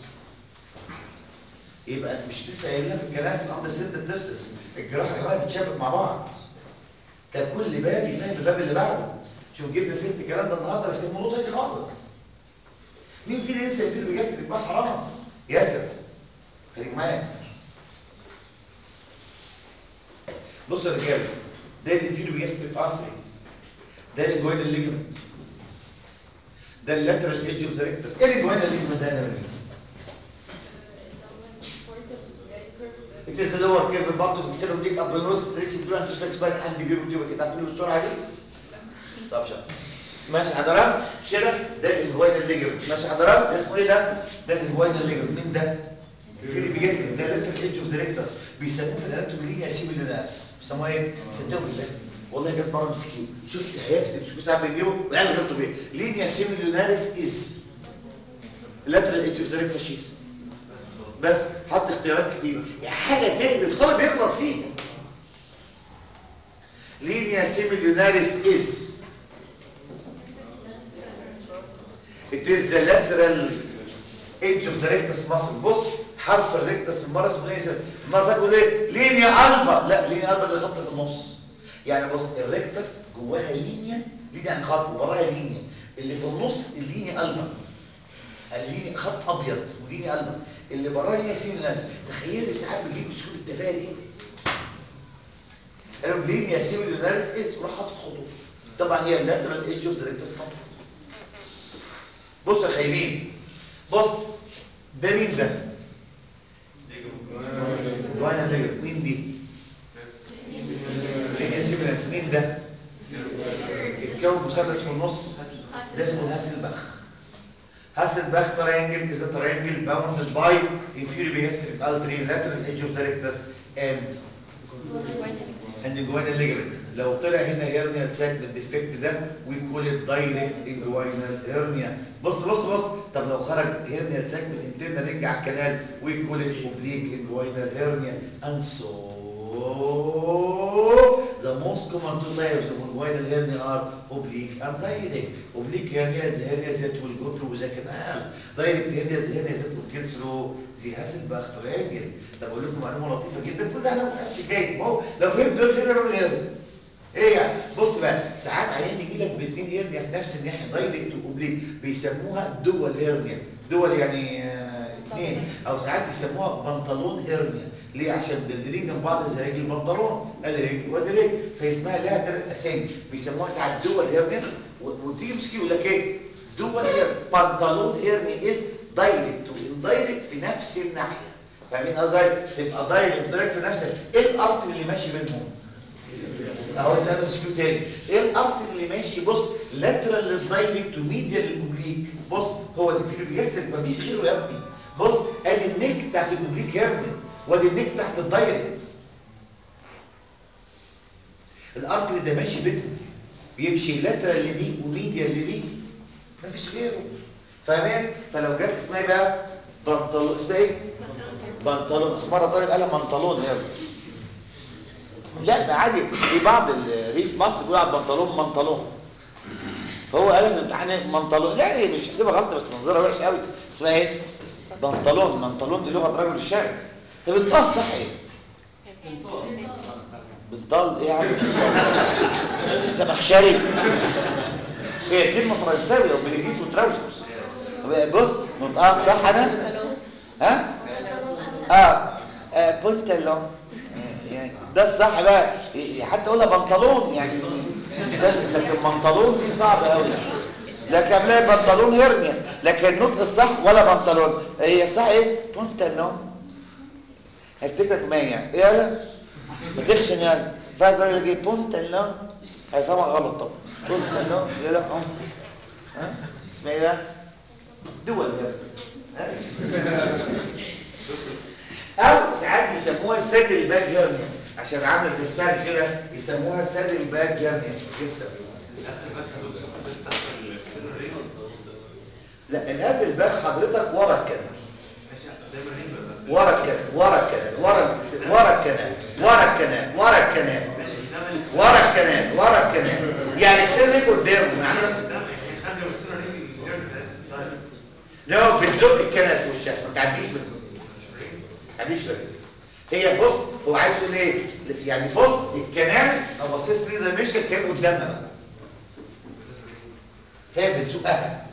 يبقى مش لسه قايلين في الكلام في الاندر سيد تيستس الجراحه يا جماعه بتشابك مع بعض ده كل باب يفهم الباب اللي بعده شوف جبنا سيره الكلام ده النهارده بس كان موضوع تاني خالص مين فينا ينسى يفير بيستريك بقى حرام ياسر خليك معايا ياسر بص يا رجاله ده الانفيرو بيستريك ارتري ده الجوين الليجمنت ده اللاترال ايدج اوف ذا ريكتس ايه الجوين الليجمنت ده يا نبيل It is the lower curve part of external oblique abdominis stretching between the flex spine and the vertebral كده عارفين بالسرعه دي؟ طب شاطر ماشي حضرتك مش كده ده الانجوين الليجمنت ماشي حضرتك ده اسمه ايه ده؟ ده الانجوين الليجمنت مين ده؟ في اللي بيجي ده اللاترال ايدج اوف ذا ريكتس بيسموه في الاناتومي لينيا سيميلينارس بيسموها ايه؟ صدقوا بالله والله جت مره مسكين شفت الهيافت اللي مش ساعات بيجيبه وقال غلطوا بيه لينيا سيميلينارس از اللاترال ايدج اوف ذا ريكتس شيز بس حط اختيارات كتير يعني حاجه تقرف طالب يغلط فيها لينيا سيميليوناريس is it is the lateral edge of the rectus muscle بص حرف الريكتس المره اسمه ايه المره اللي فاتت بيقول ايه لينيا البا لا لينيا البا ده خط في النص يعني بص الريكتس جواها لينيا لينيا يعني خط وراها لينيا اللي في النص اللينيا البا اللينيا خط ابيض اسمه لينيا البا اللي براه لينيا سيميلاريس تخيل ساعات بيجيب بسهوله التفاهه دي قالوا لينيا سيميلاريس اس وراح حاطط خطوط طبعا هي اللاترال ايدج اوف ذا ريكتس ماسل بص يا خايبين بص ده مين ده وانا اللي مين دي لينيا سيميلاريس مين ده الكون مثلث في النص ده اسمه الهاسلبخ Hasselbach triangle is a triangle bounded by inferior gastric artery, lateral edge of the rectus, and and inguinal ligament. لو طلع هنا hernial sac بالديفكت ده we call it direct inguinal hernia. بص بص بص طب لو خرج hernial sac من الانترنال رينج على الكنال we call it oblique inguinal hernia and so the most common two types of inguinal hernia are oblique and direct. Oblique hernia is the hernia that will go through the canal. Direct hernia is the hernia that will get through the Hasselbach triangle. طب اقول لكم معلومه لطيفه جدا كل ده انا متحس جاي ما هو لو فهمت دول فين من الهرنيا ايه يعني بص بقى ساعات عيان يجي لك باثنين هرنيا في نفس الناحيه دايركت واوبليك بيسموها دول هرنيا دول يعني اثنين او ساعات يسموها بنطلون هرنيا ليه عشان بيلدرين جنب بعض زي رجل البنطلون ادي رجل وادي رجل فاسمها لها ثلاث اسامي بيسموها ساعات دول هرنيا وتيجي مسكي يقول لك ايه دول هرنيا بنطلون هرنيا از دايركت واندايركت في نفس الناحيه فاهمين قصدي تبقى دايركت دايركت في نفس ايه الارت اللي ماشي بينهم اهو سألوا مسكيو تاني ايه الارت اللي ماشي بص لاترال للدايركت وميديال للاوبليك بص هو اللي في الجسر مفيش غيره يا ابني بص ادي النيك بتاعت الاوبليك هيرني وادي النيك بتاعت الدايركت الارتري ده ماشي بينهم بيمشي لاترال لدي وميديال لدي مفيش غيره فاهمين فلو جت اسمها ايه بقى بنطلون اسمها ايه بنطلون اصل مره طالب قالها بنطلون يلا لا ده عادي في بعض الريف مصر بيقول على البنطلون منطلون فهو قال في الامتحان منطلون لا هي مش حسابها غلط بس منظرها وحش قوي اسمها ايه بنطلون منطلون دي لغه رجل الشارع طب الطاس صح ايه بنطل ايه يا عم السمخشري هي كلمه فرنساوي او بالانجليزي وتراوزرز بص نطقها صح انا ها اه, آه بنطلون يعني ده الصح بقى حتى اقولها بنطلون يعني لكن بنطلون دي صعبه قوي لكن املاقي بنطلون هرنيا لكن النطق الصح ولا بنطلون هي الصح ايه بنطلون هفتكرك مايع ايه لا ما تخشن يعني فاهم يقول لك بنطلون هيفهمها غلط طبعا بنطلون يقول لك اه ها اسمها ايه بقى دول ها او ساعات يسموها سد الباك هيرنيا عشان عامله زي السهل كده يسموها سد الباك هيرنيا لسه لا الهاز الباك حضرتك ورا الكنال ورا الكنال ورا الكنال ورا ورا الكنال ورا الكنال ورا الكنال ورا الكنال ورا الكنال يعني كسرك قدامه عامله لو بتزق الكنال في وشك ما تعديش منه تعديش منه هي بص هو عايز يقول ايه يعني بص الكنال لو بصيت لي ده مش كان قدامها بقى فهي بتزقها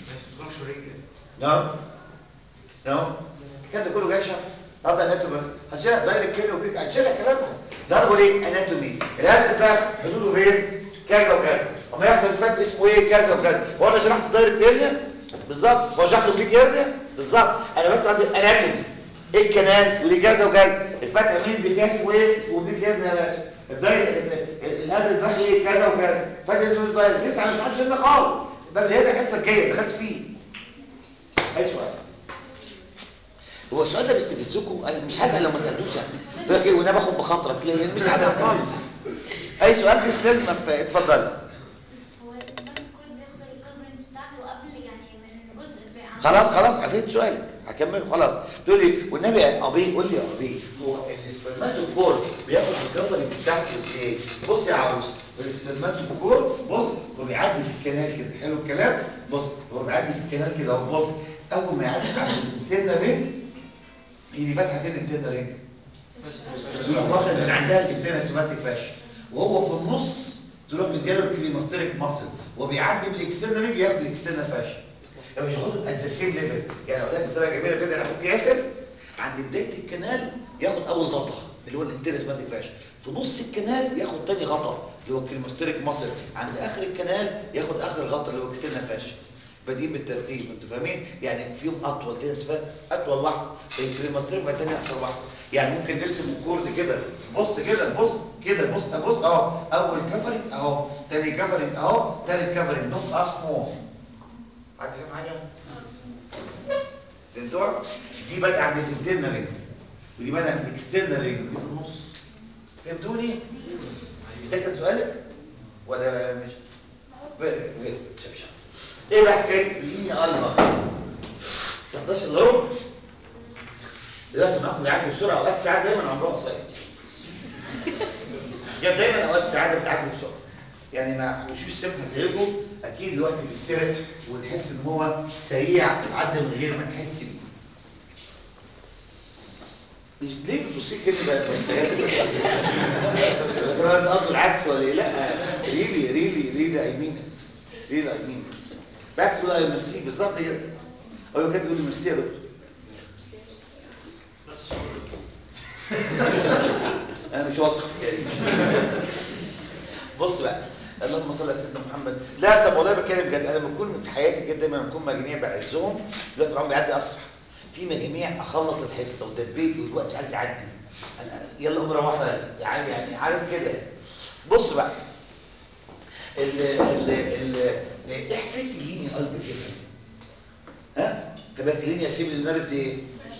نعم نعم الكلام ده كله جاي شرح هذا اناتومي بس هتشيلها دايركت كده وبيك هتشيلها كلامها ده انا بقول ايه اناتومي الهاز الباخ حدوده فين كذا وكذا اما يحصل فات اسمه ايه كذا وكذا هو انا شرحت دايركت هيرنيا بالظبط هو شرحت بليك هيرنيا بالظبط انا بس عندي اناتومي ايه الكنال ودي كذا وكذا الفتحه مين دي فيها اسمه ايه اسمه بليك هيرنيا يا باشا الدايركت الهاز الباخ ايه كذا وكذا فتحه اسمه الدايركت لسه انا شرحتش لنا خالص باب الهيرنيا الحصه الجايه دخلت فيه اي سؤال هو السؤال ده بيستفزكم انا مش هسال لو ما سالتوش يعني فاكر ايه وانا باخد بخاطرك ليه مش هسال خالص اي سؤال بس لازم اتفضل هو البنك كل بياخد الكفرنج بتاعته قبل يعني من الجزء اللي عن- خلاص خلاص عرفت سؤالك هكمل خلاص تقول لي والنبي يا ابي قول لي يا ابي هو السبرماتوكور بياخد الكفرنج بتاعته ازاي بص يا عروس السبرماتوكور بص هو بيعدي في الكنال كده حلو الكلام بص هو بيعدي في الكنال كده اهو بص اول ما يعدي على الانترنال رينج هي دي فاتحه فين الانترنال رينج تروح واخد من عندها الانترنال سيماتيك فاشن وهو في النص تروح مديله الكليماستريك ماسل وبيعدي من الاكسترنال رينج ياخد الاكسترنال فاشن يعني مش ياخدهم ات ذا سيم ليفل يعني اقول لك بطريقه جميله كده انا اخوك ياسر عند بدايه الكنال ياخد اول غطا اللي هو الانترنال سيماتيك فاشن في نص الكنال ياخد تاني غطا اللي هو الكليماستريك ماسل عند اخر الكنال ياخد اخر غطا اللي هو اكسترنال فاشن بادئين بالترتيب انتوا فاهمين يعني فيهم اطول كده اسمها اطول واحده الكليماستريك بعد تاني اقصر واحده يعني ممكن نرسم الكورد كده بص كده بص كده بص بص اهو اول كفرنج اهو تاني كفرنج اهو تالت كفرنج نوت اسمول حد فاهم حاجه فهمتوها دي بدأ عند الانترنال رينج ودي بدأ عند الاكسترنال رينج ودي في النص فهمتوني ده كان سؤالك ولا مش ب- ب- شاف شاف. ايه بقى حكايه لينيا قلبه 19 الا ربع دلوقتي معاكم بيعدي بسرعه اوقات ساعات دايما عمرها قصير يعني دايما اوقات ساعات بتعدي بسرعه يعني ما وشوش سمحه زيكم اكيد الوقت بيسرق ونحس ان هو سريع عدى من غير ما نحس بيه مش ليه بتبصي كده بقى بستهبل فاكر انت قصده العكس ولا ايه لا ريلي ريلي ريلي اي مين ريلي اي مين بالعكس تقول اي ميرسي بالظبط كده اقول له كده تقول لي ميرسي يا دكتور انا مش واثق في كريم بص بقى اللهم صل على سيدنا محمد لا طب والله بتكلم بجد انا بكون في حياتي كده دايما بكون مجاميع بعزهم دلوقتي العمر بيعدي اسرع في مجاميع اخلص الحصه ودبيت والوقت عايز يعدي أنا يلا قوم روح بقى. يعني يعني عارف كده بص بقى ال ال ال ايه حكايه اللينيا قلب كده ها طب اللينيا سيب النرس ايه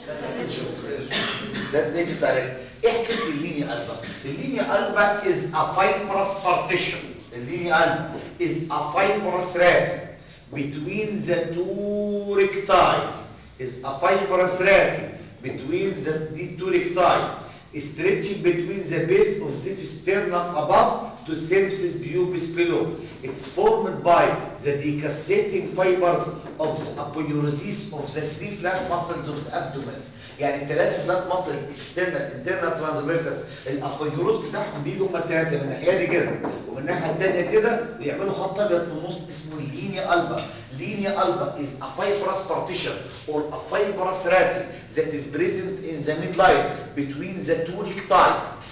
ده الريت بتاع الريت ايه حكايه اللينيا قلبه اللينيا قلبه از ا فايبرس بارتيشن اللينيا البا is a fibrous raft between the two recti is a fibrous raft between the, the two recti stretching between the base of the sternum above to symphysis pubis below. It's formed by the decussating fibers of the aponeurosis of the three flat muscles of the abdomen. يعني الثلاثه فلات ماسلز اكسترنال انترنال ترانسفيرسس الابونيوروس بتاعهم بيجوا هم الثلاثه من الناحيه دي كده ومن الناحيه الثانيه كده ويعملوا خط ابيض في النص اسمه اللينيا البا لينيا البا is a fibrous partition or a fibrous raffle that is present in the midline between the two recti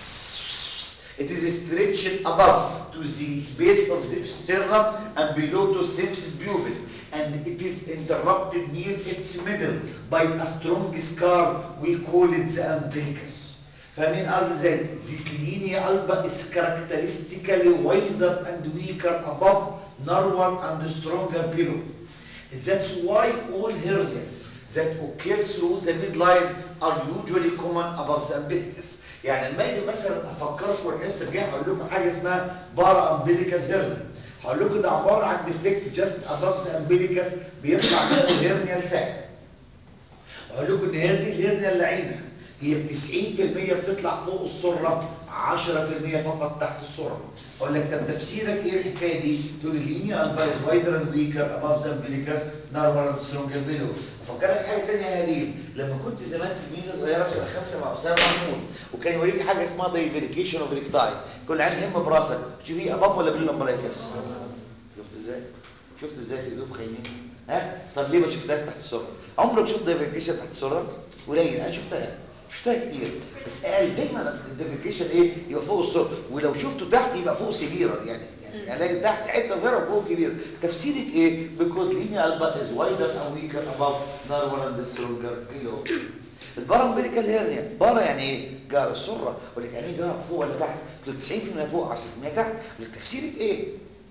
it is stretched above to the base of the sternum and below to symphysis pubis and it is interrupted near its middle by a strong scar we call it the umbilicus فاهمين قصدي ازاي this linea alba is characteristically wider and weaker above narrower and stronger below that's why all hernias that occur through the midline are usually common above the umbilicus يعني لما اجي مثلا افكركم الحصه الجايه هقول لكم حاجه اسمها بارا امبليكال هيرنيا هقول لكم ده عباره عن ديفكت جاست اباف ذا امبليكس بيطلع منه هيرنيا لساك اقول لكم ان هذه الهرنيا اللعينه هي ب 90% بتطلع فوق السره 10% فقط تحت السره اقول لك طب تفسيرك ايه الحكايه دي تقول لي لينيا البايز وايدر اند ويكر اباف ذا امبليكس نارمال اند سترونجر بيلو افكرك حاجه ثانيه يا هديل لما كنت زمان تلميذه صغيره في سنه خمسه مع اسامه محمود وكان يوريني حاجه اسمها دايفيريكيشن اوف ريكتاي كل عين هم براسك تشوفيه اباف ولا بيلو امبليكس شفت ازاي شفت ازاي في ايدهم خاينين ها طب ليه ما شفتهاش تحت السره عمرك شفت دايفيريكيشن تحت السره قليل انا شفتها شفتها كتير بس قال دايما الديفيكيشن ايه يبقى فوق السر ولو شفته تحت يبقى فوق سيفيرا يعني يعني الاقي تحت حته صغيره وفوق كبيره تفسيرك ايه because linear alba is wider and weaker above narrower and stronger below البارامبليكال هيرنيا بارا يعني ايه جار السره اقول لك يعني ايه جار فوق ولا تحت قلت 90% فوق 10% تحت اقول لك تفسيرك ايه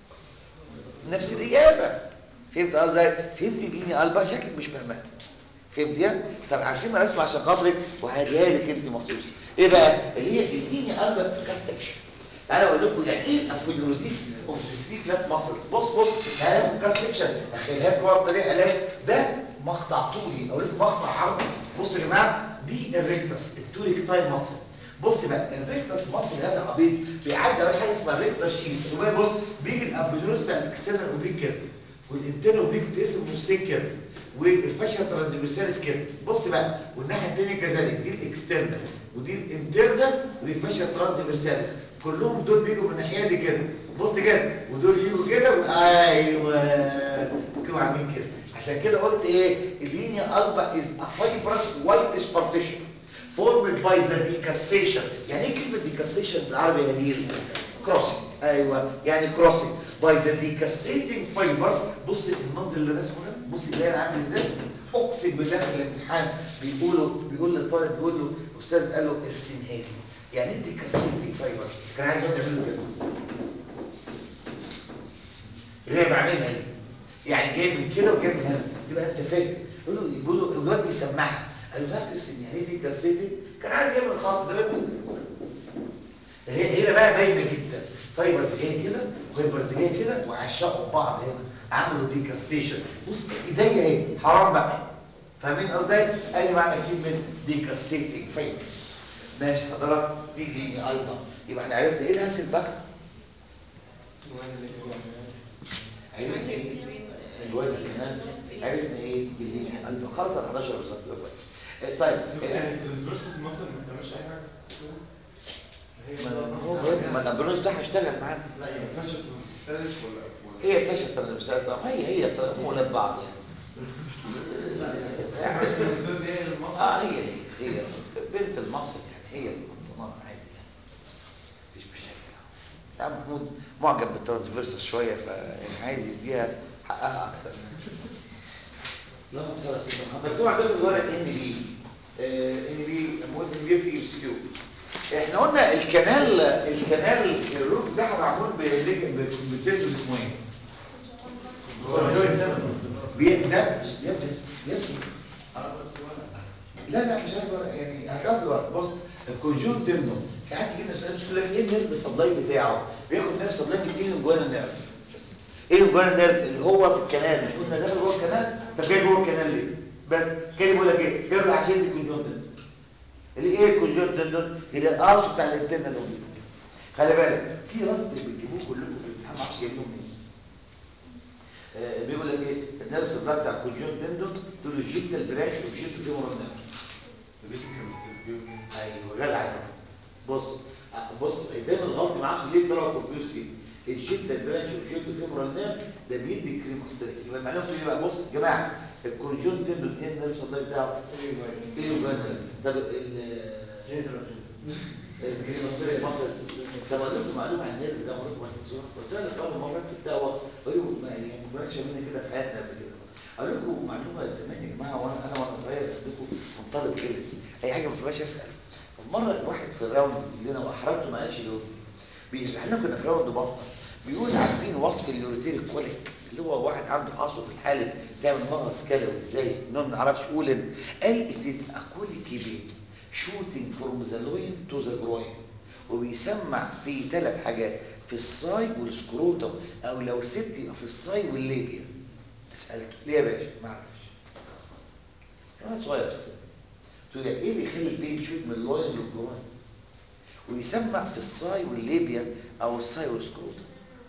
نفس الاجابه فهمت قصدي فهمت ديني البا شكلك مش فاهمها فهمت يا طب عشان ما اسمع عشان خاطرك وهديها لك انت مخصوص ايه بقى اللي هي اديني قلبك في كات سكشن تعالى اقول لكم يعني ايه الابوليوزيس اوف ذا ثري فلات ماسلز بص بص تعالى في كات سكشن اخليها لكم بطريقه الاقي ده مقطع طولي اقول لكم مقطع عرضي بصوا يا جماعه دي الريكتس التوريك تايم ماسل بص بقى الريكتس ماسل هذا عبيط بيعدي على حاجه اسمها الريكتس شيس بص بيجي الابوليوز بتاع الاكسترنال اوبليك كده والانترنال اوبليك بتقسم نصين كده والفاشيا ترانسفيرساليس كده بص بقى والناحيه الثانيه كذلك دي الاكسترنال ودي الانترنال ودي الفاشيا ترانسفيرساليس كلهم دول بيجوا من الناحيه دي كده بص كده ودول يجوا كده و... ايوه انتوا عاملين كده عشان كده قلت ايه اللينيا البا از ا فايبرس وايتش بارتيشن formed by the decussation يعني ايه كلمه decussation بالعربي يا هدير كروسنج ايوه يعني كروسنج by the decussating fibers بص المنظر اللي رسمه ده بص اللي عامل ازاي اقسم بالله في الامتحان بيقولوا بيقول للطالب بيقول له استاذ قال له ارسمها لي يعني ايه decussating fibers كان عايز يقعد يعمل له كده اللي هي بعملها دي يعني جايب من كده وجايب من هنا تبقى انت فاهم يقول له يقول له الواد بيسمعها قال له لا ترسم يعني ايه decussating كان عايز يعمل خط ده هي هنا بقى باينه جدا فايبرز جايه كده وفايبرز جايه كده وعشقوا بعض هنا عملوا ديكاسيشن بص ايديا اهي حرام بقى فاهمين ازاي ادي معنى كلمه ديكاسيتنج فايبرز ماشي حضرتك دي لينيا ايضا يبقى احنا عرفنا ايه الهاسل بقى عرفنا ايه جوه الكناز عرفنا ايه دي لينيا ايضا خلاص ال 11 بالظبط كويس طيب يعني الترانسفيرسز مثلا ما بتعملش اي حاجه ما الامبولانس بتاعها اشتغل معانا لا هي ما فيهاش ترانسفيرسز ولا ولا هي فشل ترانسفيرس هي هي مولد بعض يعني الترانسفيرسز هي اه المصل هي هي بنت المصل يعني هي المنظمه عادي يعني مفيش مشاكل يا عم محمود معجب بالترانسفيرس شويه فيعني عايز يديها حقها اكتر اللهم صل على سيدنا محمد مكتوب عندكم الورق ان بي ان بي ان بي بتيجي بسيو احنا قلنا الكنال الكنال الروت بتاعها معمول بتندل اسمه ايه؟ بيهدى يبدأ يبدأ لا لا مش عايز ورق يعني هتقف ورق بص الكونجون تندون ساعات يجي لنا سؤال مش يقول لك ايه النيرف سبلاي بتاعه بياخد نيرف سبلاي من ايه الجوانا نيرف ايه الجوانا نيرف اللي هو في الكنال مش قلنا داخل جوه الكنال طب جاي جوه الكنال ليه بس كده بيقول لك ايه بياخد عشان الكونجونت اللي ايه الكونجونت دول اللي القرش بتاع الانترنال اوبليك خلي بالك في رد بتجيبوه كلكم في الامتحان ما اعرفش جايبينه منين آه، بيقول لك ايه النيرف سبلاي بتاع الكونجونت تندون تقول له جيتال برانش وجيتال فيمورال نيرف البيت كيمستري ايوه جدع بص بص دايما الغلط ما اعرفش ليه طلعوا كونفيوز فيه الجيت البرانش والجيت فيمورال نيرف ده بيدي كريماستريك يبقى معناه ايه بقى بص يا جماعه الكونجون تندو اثنين نيرف سبلاي بتاعه ايه الجوانب طب ال الكريماستريك مصر طب اقول لكم معلومه عن النيرف ده مرات ما تنسوها قلت لها طبعا مرات في الدواء قالوا ما يعني ما كناش شايفين كده في حياتنا قبل كده اقول لكم معلومه زمان يا جماعه وانا انا وانا صغير عندكم منطلق كلس اي حاجه ما تبقاش اسال مره الواحد في الراوند اللي انا واحرجته ما قالش يقول بيشرح لنا كنا في راوند بطنه بيقول عارفين وصف اليوريتيريك كوليك اللي هو واحد عنده حصوه في الحالب تعمل مغص كلوي ازاي انه ما نعرفش قول قال it is a colicky vein shooting from the loin to the groin وبيسمع في ثلاث حاجات في الصاي والسكروتم او لو ست يبقى في الصاي والليبيا سالته ليه يا باشا ما اعرفش انا صغير في السن تقول لي ايه اللي يخلي البين شوت من اللوين للجروين ويسمع في الصاي والليبيا او الصاي والسكروتم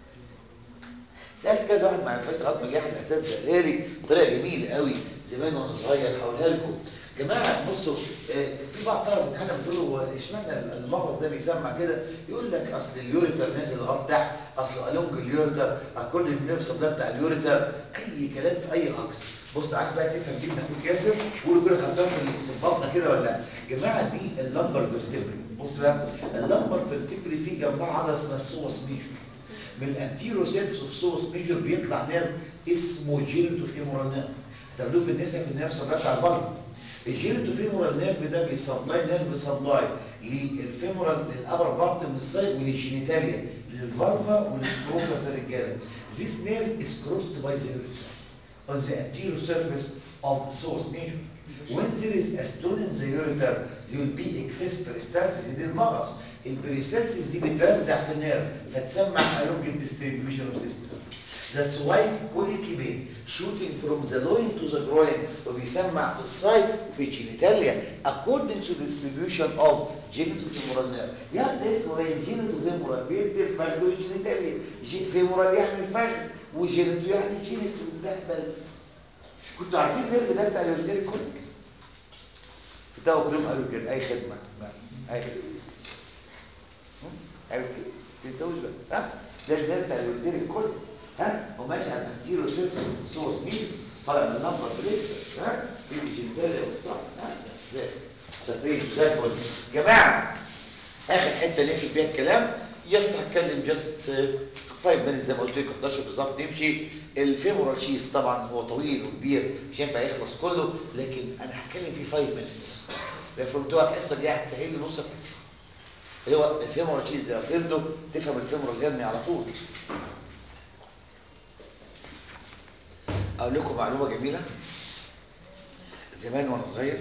سالت كذا واحد ما عرفش لغايه ما جه احد الاساتذه قال لي بطريقه جميله قوي زمان وانا صغير هقولها لكم جماعه بصوا آه، في بعض طلبه امتحان بتقول له هو اشمعنى المغص ده بيسمع كده يقول لك اصل اليوريتر نازل لغايه تحت اصل الونج اليوريتر اكورد النيرف سبلاي بتاع اليوريتر اي كلام في اي هجص بص عايز بقى تفهم دي من اخوك ياسر قولوا كده خدتوها في في البطنه كده ولا لا جماعه دي اللمبر فيرتبري بص بقى اللمبر فيرتبري في جنبها عضله اسمها السوس ميجور من الانتيرو سيرفس اوف سوس ميجور بيطلع نيرف اسمه جينيتو فيمورال نيرف هتاخدوه في النساء في النيرف سبلاي بتاع البلد الجينيتو فيمورال نيرف ده بيسبلاي نيرف سبلاي للفيمورال للابر بارت من السايد وللجينيتاليا للفالفا وللسكروتا في الرجاله This nerve is crossed by the urethra on the anterior surface of the psoas major. When there is a stone in the ureter, there will be excess peristalsis دي المغص. البريستالسيس دي بترزع في النيرف فتسمع along the distribution of system. That's why colicky vein shooting from the loin to the groin وبيسمع في السايد وفي الجينيتاليا according to the distribution of genitofemoral nerve. يعني ده اسمه ايه؟ genitofemoral بيدي الفخذ والجينيتاليا. femoral يعني الفخذ وجينيتو يعني جينيتو ده بل كنتوا عارفين النيرف ده بتاع اليوريتيري كوليك؟ بتاعه كلهم قالوا كده اي خدمه ما- اي خدمه عرفت تنسوش بقى ها ده النيرف بتاع اليوريتيري كوليك ها وماشي على الانتيرو سيرفس سوس مين طالع من اللمبر بريكس ها في الجنتاليا والصح ها ده شاطرين زي الفل جماعه اخر حته نقفل فيها الكلام جست هتكلم جست 5 مينتس زي ما قلت لكم 11 بالظبط نمشي الفيمورال شيس طبعا هو طويل وكبير مش ينفع يخلص كله لكن انا هتكلم فيه 5 مينتس لو فهمتوها الحصه دي هتسهل لي نص الحصه اللي هو الفيمورال شيس ده لو فهمته تفهم الفيمورال هيرني على طول اقول لكم معلومه جميله زمان وانا صغير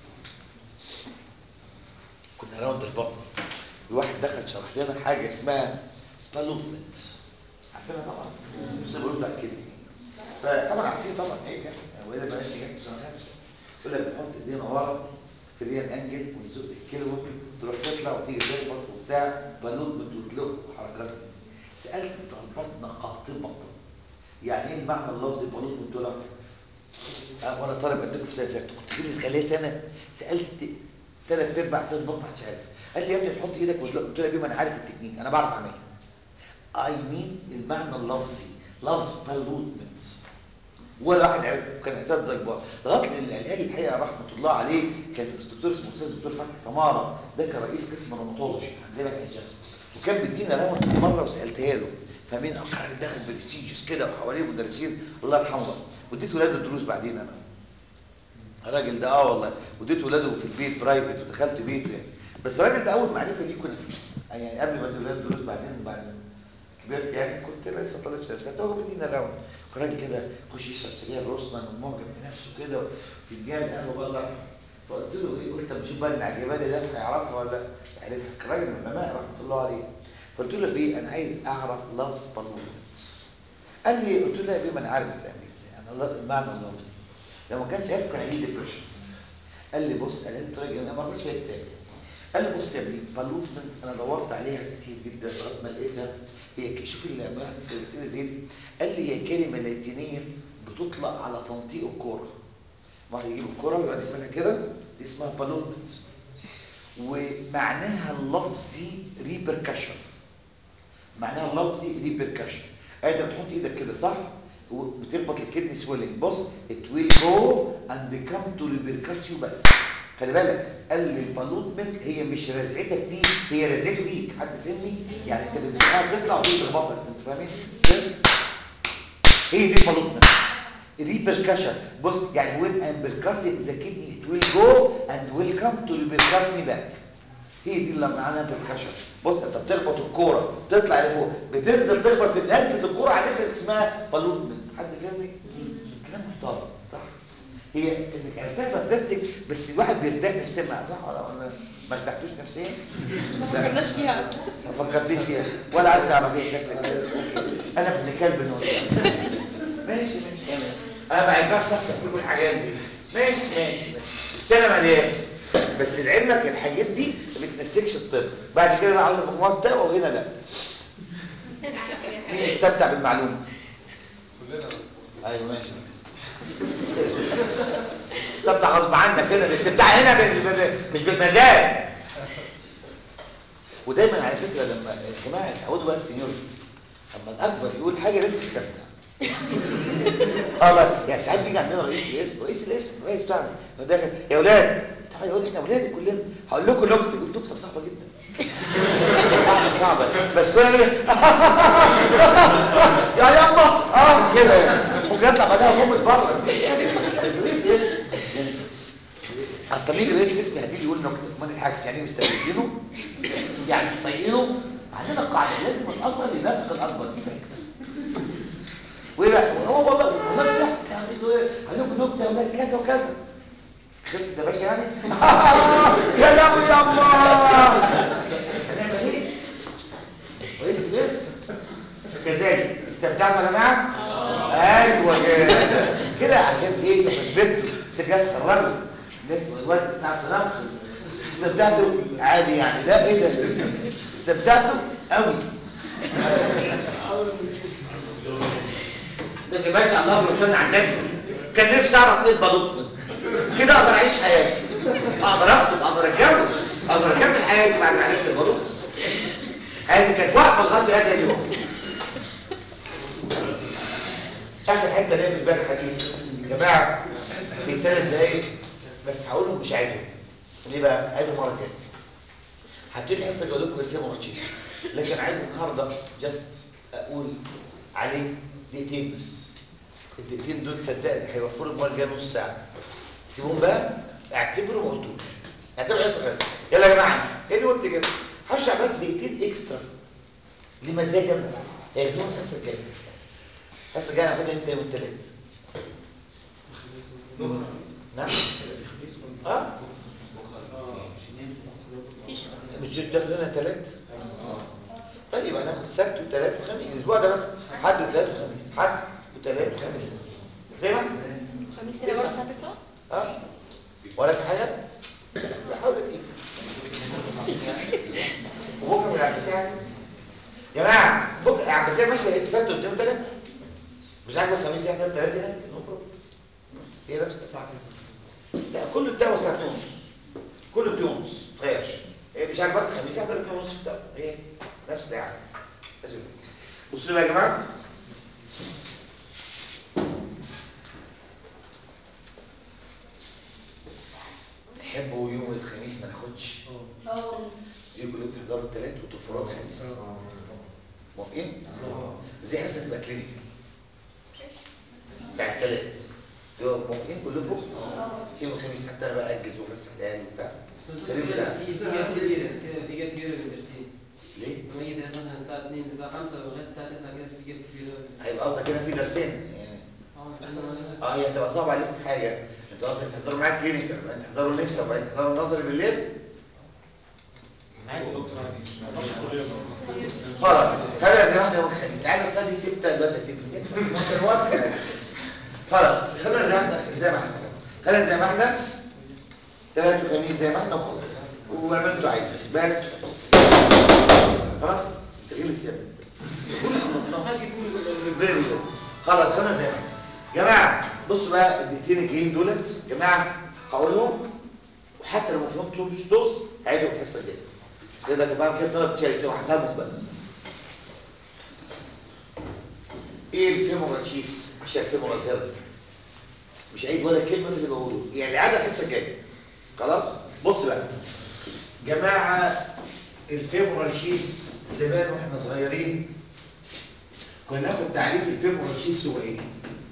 كنا راوند البطن الواحد دخل شرح لنا حاجه اسمها بالوفمنت عارفينها طبعا بس بقول لك كده فطبعا عارفين طبعا ايه يعني والا بلاش نجحت في سنه خامسه يقول لك نحط ايدينا ورا في الريال انجل ونزق الكيلو تروح تطلع وتيجي تخبط وبتاع بالوفمنت وتلق وحركات سالت بتوع البطن قاطبه يعني ايه المعنى اللفظي بالوفمنت ولا وانا طالب قدكم في سنه سته كنت خلص خلال سنه سالت ثلاث ارباع اساس بطن محدش عارف قال لي يا ابني تحط ايدك وتلق قلت له يا بيه انا عارف التكنيك انا بعرف اعملها اي مين المعنى اللفظي لفظ بالوتمنت ولا واحد عرف كان اساتذه كبار لغايه اللي قالها لي الحقيقه رحمه الله عليه كان الدكتور اسمه الاستاذ الدكتور فتحي تماره ده كان رئيس قسم الروماتولوجي عندنا في الجامعه وكان بيدينا راوند مره وسالتها له فمين اكتر اللي داخل برستيجيوس كده وحواليه مدرسين الله يرحمه واديت ولاده الدروس بعدين انا الراجل ده اه والله وديت ولاده في البيت برايفت ودخلت بيته يعني بس الراجل ده اول معرفه ليه كنا فيه يعني قبل ما ادي ولاده الدروس بعدين بعد كبرت يعني كنت لسه طالب في سنه سته هو بيدينا راوند الراجل كده يخش يشرب سجاير روسمان ومعجب بنفسه كده في الجال قهوه بقى الله يرحمه فقلت له ايه قلت طب شوف بقى المعجباني ده هيعرفها ولا لا عرفها الراجل من العلماء رحمه الله عليه قلت له ايه انا عايز اعرف لفظ بالونز قال لي قلت له يا بيه ما انا عارف بتعمل ازاي انا ل- معنى اللفظ لو ما كانش عارف كان هيجي ديبريشن قال لي بص قال لي قلت له يا جماعه ما رضيتش فيها التاني قال لي بص يا ابني بالوتمنت انا دورت عليها كتير جدا لغايه ما لقيتها هي ك- شوف اللي عملها سلسله زين قال لي هي كلمه لاتينيه بتطلق على تنطيق الكوره واحد يجيب الكوره ويقعد يعملها كده دي اسمها بالوتمنت ومعناها اللفظي ريبركشن معناها اللفظي ريبركشن انت بتحط ايدك كده صح وبتربط الكدني سويلنج بص it will go and come to repercuss you back خلي بالك قال لي البالوتمنت هي مش رزعتك فيك هي رزعته فيك حد فهمني يعني انت بتزقها تطلع وهي تربطك انت فاهمين هي دي البالوتمنت repercussion بص يعني when I'm percussing the kidney it will go and will come to repercuss me back هي دي اللي معناها percussion بص انت بتخبط الكوره تطلع لفوق بتنزل تخبط في نزله الكوره على فكره اسمها بالوتمنت حد فاهمني كلام محترم صح هي انك عرفتها فانتستيك بس الواحد بيرتاح نفسيا معاها صح ولا ولا ما ارتحتوش نفسيا ما فكرناش فيها اصلا ما فكرتيش فيها ولا عايز تعرفيها شكلك كده انا ابن كلب نور ماشي ماشي انا ما بحبش احسب كل الحاجات دي ماشي ماشي ماشي السنه مليانه بس لعلمك الحاجات دي ما بتنسكش الطب بعد كده بقى عاوز مجموعه تقوى وهنا لا مين يستمتع بالمعلومه كلنا ايوه ماشي استمتع غصب عنك كده الاستمتاع هنا بال- بال- مش بالمزاج ودايما على فكره لما الجماعه يتعودوا بقى السنيور لما الاكبر يقول حاجه لسه استمتع الله يعني ساعات بيجي عندنا رئيس الاسم رئيس الاسم الرئيس بتاعنا يقول داخل يا اولاد طبعا يقول احنا اولاد كلنا هقول لكم نكته يقول نكته صعبه جدا صعبه صعبه بس كلنا ايه يا يما اه كده يعني ممكن يطلع بعدها فم بره بس رئيس الاسم اصل مين رئيس الاسم هتيجي يقول نكته ما نضحكش يعني مستفزينه يعني مش طايقينه عندنا قاعده لازم الاصغر ينافق الاكبر دي فكره وايه بقى هو والله والله بتحصل تعمل له ايه قال لكم نكته يا اولاد كذا وكذا خلصت يا باشا يعني يا لهوي يا الله هنعمل ايه رئيس الاسم كذلك استمتعتوا يا جماعه ايوه كده كده عشان ايه تثبتوا سجاد خرجوا الناس الوقت بتاع تنفخ استمتعتوا عادي يعني لا ايه ده استمتعتوا قوي ده يا باشا اللهم صل على النبي كان نفسي اعرف ايه البلوط كده اقدر اعيش حياتي اقدر اخطب اقدر اتجوز اقدر اكمل حياتي بعد ما عرفت البلوط حياتي كانت واقفه لغايه هذا اليوم اخر حته ليا في البال حديث يا جماعه في ثلاث دقايق بس هقولهم مش عايزهم ليه بقى عايزهم مره تاني هبتدي الحصه اقول لكم ازاي مراتشيس لكن عايز النهارده جاست اقول عليه دقيقتين بس الدقيقتين دول صدقني هيوفروا المره الجايه نص ساعه سيبوهم بقى اعتبروا ما قلتوش اعتبروا الحصه خلصت يلا يا جماعه ايه اللي قلت كده هشرح بس دقيقتين اكسترا لمزاجنا هياخدوهم الحصه الجايه الحصه الجايه هناخدها انت يوم الثلاث نعم اه مش بتاخدوا لنا ثلاث طيب هناخد سبت وثلاث وخميس الاسبوع ده بس حد وثلاث وخميس حد وثلاث وخميس زي ما احنا خميس هنا برضه الساعه 9 اه ولا في حاجه بحاول تيجي وبكره من العباسيه يا جماعه بكره العباسيه ماشيه سبت واثنين وثلاث مش عاجبك الخميس احنا الثلاث هنا هي نفس الساعه الساعه كله بتاعه الساعه 2 ونص كله 2 ونص ما تغيرش هي مش عاجبك الخميس احنا 2 ونص بتاعه هي نفس الساعه بصوا لي بقى يا جماعه تحبوا يوم الخميس ما ناخدش يجوا كلكم تحضروا الثلاث وتفرقوا الخميس موافقين؟ زي حسن تبقى كلينيك بتاع الثلاث يبقوا موافقين كلكم؟ في يوم الخميس حتى انا بقى اجز وافسح العيال وبتاع كريم لا في في جهات كبيرة كده في جهات كبيرة للمدرسين ليه؟ لما يجي مثلا الساعة 2 الساعة 5 لغاية الساعة 9 كده في جهات كبيرة هيبقى قصدك هنا في درسين يعني اه احنا مثلا اه هي هتبقى صعبه عليكم في حاجه انتوا قصدك تحضروا معايا كلينيكال وبعدين تحضروا نفسي وبعدين تحضروا نظري بالليل خلاص خلينا زي ما احنا يوم الخميس العيال اصلا دي تبدا الواد تبدا ممكن واحد خلاص خلينا زي ما احنا زي ما احنا خلينا زي ما احنا ثلاث وخميس زي ما احنا وخلاص واعملوا انتوا عايزين بس خلاص انت غلس يا ابني كل خلصناه فيري جود خلاص خلينا زي ما احنا جماعه بصوا بقى الدقيقتين الجايين دولت جماعه هقولهم وحتى لو ما فهمتهمش نص هعيدوا الحصه الجايه بس خلي بالك بقى كده طلب تشارك وهتهمهم بقى ايه الفيمورال تشيس عشان الفيمورال هيرد مش عيد ولا كلمه في اللي بقوله يعني عاد الحصه الجايه خلاص بص بقى جماعه الفيمورال تشيس زمان واحنا صغيرين كنا ناخد تعريف الفيمورال تشيس هو ايه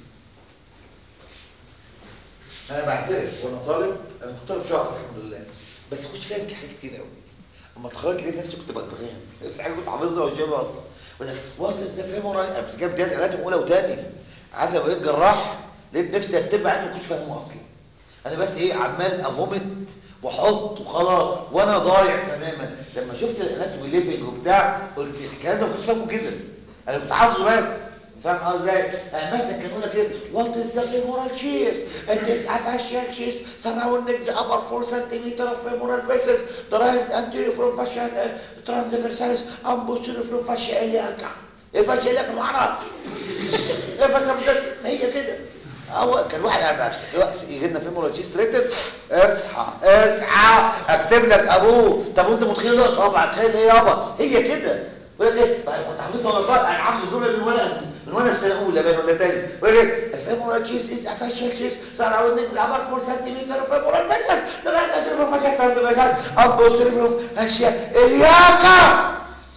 انا بعترف وانا طالب انا كنت طالب شاطر الحمد لله بس كنت فاهم حاجات كتير قوي اما اتخرجت لقيت نفسي كنت بغبغان بس حاجه كنت حافظها وجايبها اصلا ولا وقت ازاي فيمورال قبل كده بدايه علاج اولى وثاني عارف لما بقيت جراح لقيت نفسي اكتب عادي ما كنتش فاهمه اصلا انا بس ايه عمال افومت واحط وخلاص وانا ضايع تماما لما شفت الاناتومي ليفنج وبتاع قلت الكلام ده ما كنتش فاهمه كده انا كنت حافظه بس فاهم قصدي ازاي؟ يعني مثلا كان يقول لك ايه وات از ذا femoral chest it is a fascial chest surrounding the upper 4 centimeter of femoral vessels derived anterior from fascial uh, transversalis and posterior from fascia iliaca ايه fascia iliaca ما اعرفش ايه fascia هي كده هو كان واحد قاعد بقى يجي لنا فيمورال تشيست ريتد اصحى اصحى اكتب لك ابوه طب وانت متخيل ده طبعا تخيل ايه يابا هي كده بقول لك ايه بقى كنت حافظها وانا طالع انا حافظ الجمله من وانا من وانا في سنه اولى باين ولا تاني بقول لك فيمورال تشيست از افاشال تشيست صار اول من ابر 4 سنتيمتر فيمورال فاشل ده راح اترفع فاشل تاند فاشل ابو ترفع اشياء الياقه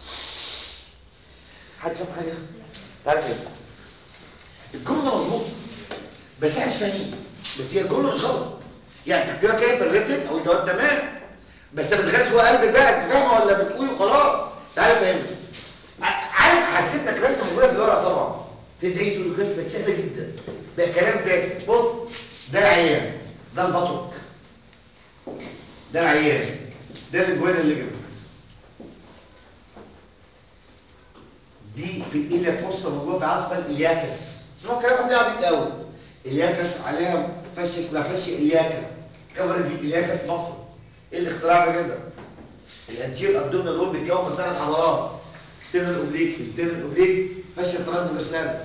حد فاهم حاجه تعرف ايه الجمله مظبوطه بس احنا مش فاهمين بس هي الجمله مش غلط يعني بتكتبها كده في الريتن او الجواب تمام بس ما تدخلش جوه قلبك بقى انت فاهمه ولا بتقولي وخلاص تعالى فهمني عارف هرسم لك رسمه موجوده في الورقه طبعا تدعي تقول رسمه سهله جدا بقى كلام تاني بص ده العيان ده البطرك ده العيان ده الجوان اللي جبت دي في الإيلياك فرصه موجوده في عصب الإلياكس اسمها كلام ده عبيط قوي الياكس عليها فش اسمها فش الياكا كفرج الياكس مصر ايه الاختراع ده كده الانتير ابدومينال وول بيتكون من ثلاث عضلات اكسترنال اوبليك انترنال اوبليك فش ترانسفيرسالس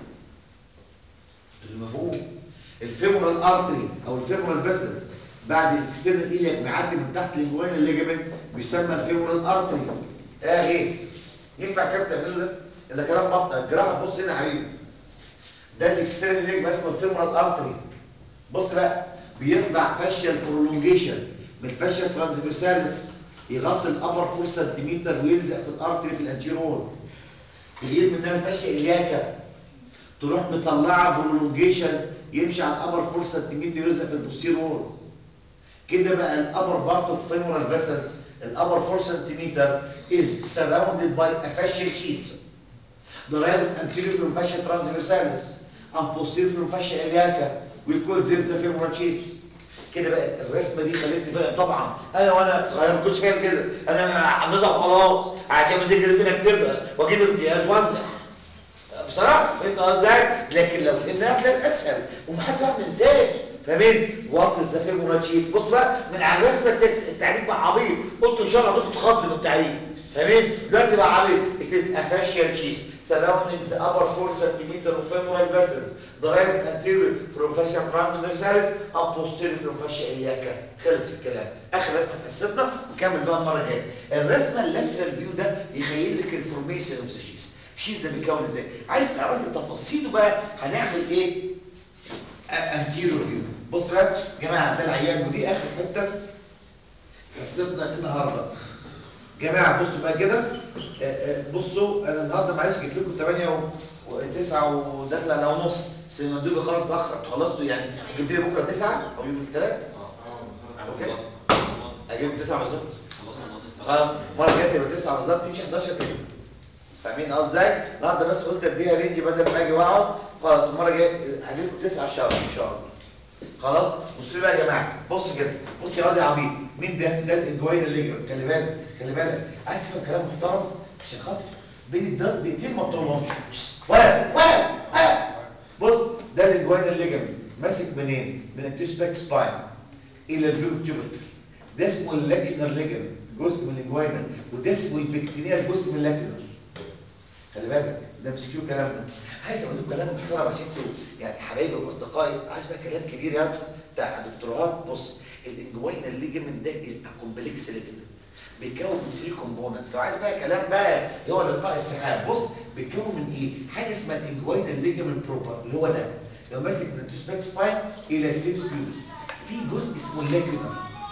المفهوم الفيمورال ارتري او الفيمورال فيسلز بعد الاكسترنال ايلياك معدي من تحت الانجوين الليجمنت بيسمى الفيمورال ارتري اه غيث ينفع كده تعمله ده ده كلام بطن الجراحه بص هنا يا حبيبي ده الاكسترنال ليج بقى اسمه الفيمورال ارتري بص بقى بيطلع فاشيال برولونجيشن من الفاشيا ترانسفيرساليس يغطي الابر 4 سنتيمتر ويلزق في الارتري في الانتيرول يغير منها الفاشيا الياكا تروح مطلعه برولونجيشن يمشي على الابر 4 سنتيمتر يلزق في البوستيرول كده بقى الابر بارت اوف فيمورال فيسلز الابر 4 سنتيمتر is surrounded by a fascial sheath derived anterior from fascia transversalis and posterior from fascia iliaca we call this the femoral sheath كده بقى الرسمه دي خلتني فاهم طبعا انا وانا صغير ما كنتش فاهم كده انا حافظها خلاص عشان من تجري فينا اكتبها واجيب امتياز وانجح بصراحه فهمت ازاي لكن لو فهمناها هتلاقي اسهل ومحدش واحد ما ينساش فاهمين وات از ذا فيمورال شيس بص بقى من على الرسمه التعريف بقى عبيط قلت ان شاء الله هتاخد خط من التعريف فاهمين دلوقتي بقى عبيط it is a fascial sheath surrounding the upper 4 cm of femoral vessels derived anterior from fascia transversalis and posterior from fascia iliaca خلص الكلام اخر رسمه في حصتنا نكمل بقى المره الجايه الرسمه اللاترال فيو ده يخيل لك الفورميشن اوف ذا شيس الشيس ده بيتكون ازاي عايز تعرفي تفاصيله بقى هنعمل ايه انتيريور فيو بص بقى يا جماعه ده العيان ودي اخر حته في حصتنا النهارده جماعه بصوا بقى كده بصوا انا النهارده معلش جيت لكم 8 و9 وداخله على ونص بس المندوب خلاص بأخر خلصتوا يعني جبت لي بكره 9 او يوم الثلاث اوكي اجيب 9 بالظبط خلاص المره الجايه تبقى 9 بالظبط مش 11 كده فاهمين قصدي ازاي؟ النهارده بس قلت اديها رينج بدل ما اجي واقعد خلاص المره الجايه هجيب لكم 9 شهر ان شاء الله خلاص بصوا بقى يا جماعه بص كده بص يا واد يا عبيط مين ده ده الانجوين الليجمنت خلي بالك خلي بالك عايز تفهم كلام محترم عشان خاطر بين الضرب دقيقتين ما تطولهمش ولا ولا ولا بص ده الانجوين الليجمنت ماسك منين من التيسباك سباين الى البيوب تيوبركل ده اسمه اللاكينر ليجمنت جزء من الانجوينال وده اسمه البكتيريال جزء من اللاكينر خلي بالك ده مسكيو كلامنا عايز اقول لكم كلام محترم عشان انتوا يعني حبايبي واصدقائي عايز بقى كلام كبير يعني بتاع دكتوراه بص الانجوينال ليجمنت ده از ا كومبلكس ليجمنت بيتكون من 3 كومبوننتس وعايز بقى كلام بقى هو لقاء السحاب بص بيتكون من ايه حاجه اسمها الانجوينال ليجمنت بروبر اللي هو ده لو ماسك من التوسباك سباين الى 6 بيوبس في جزء اسمه اللاكيونر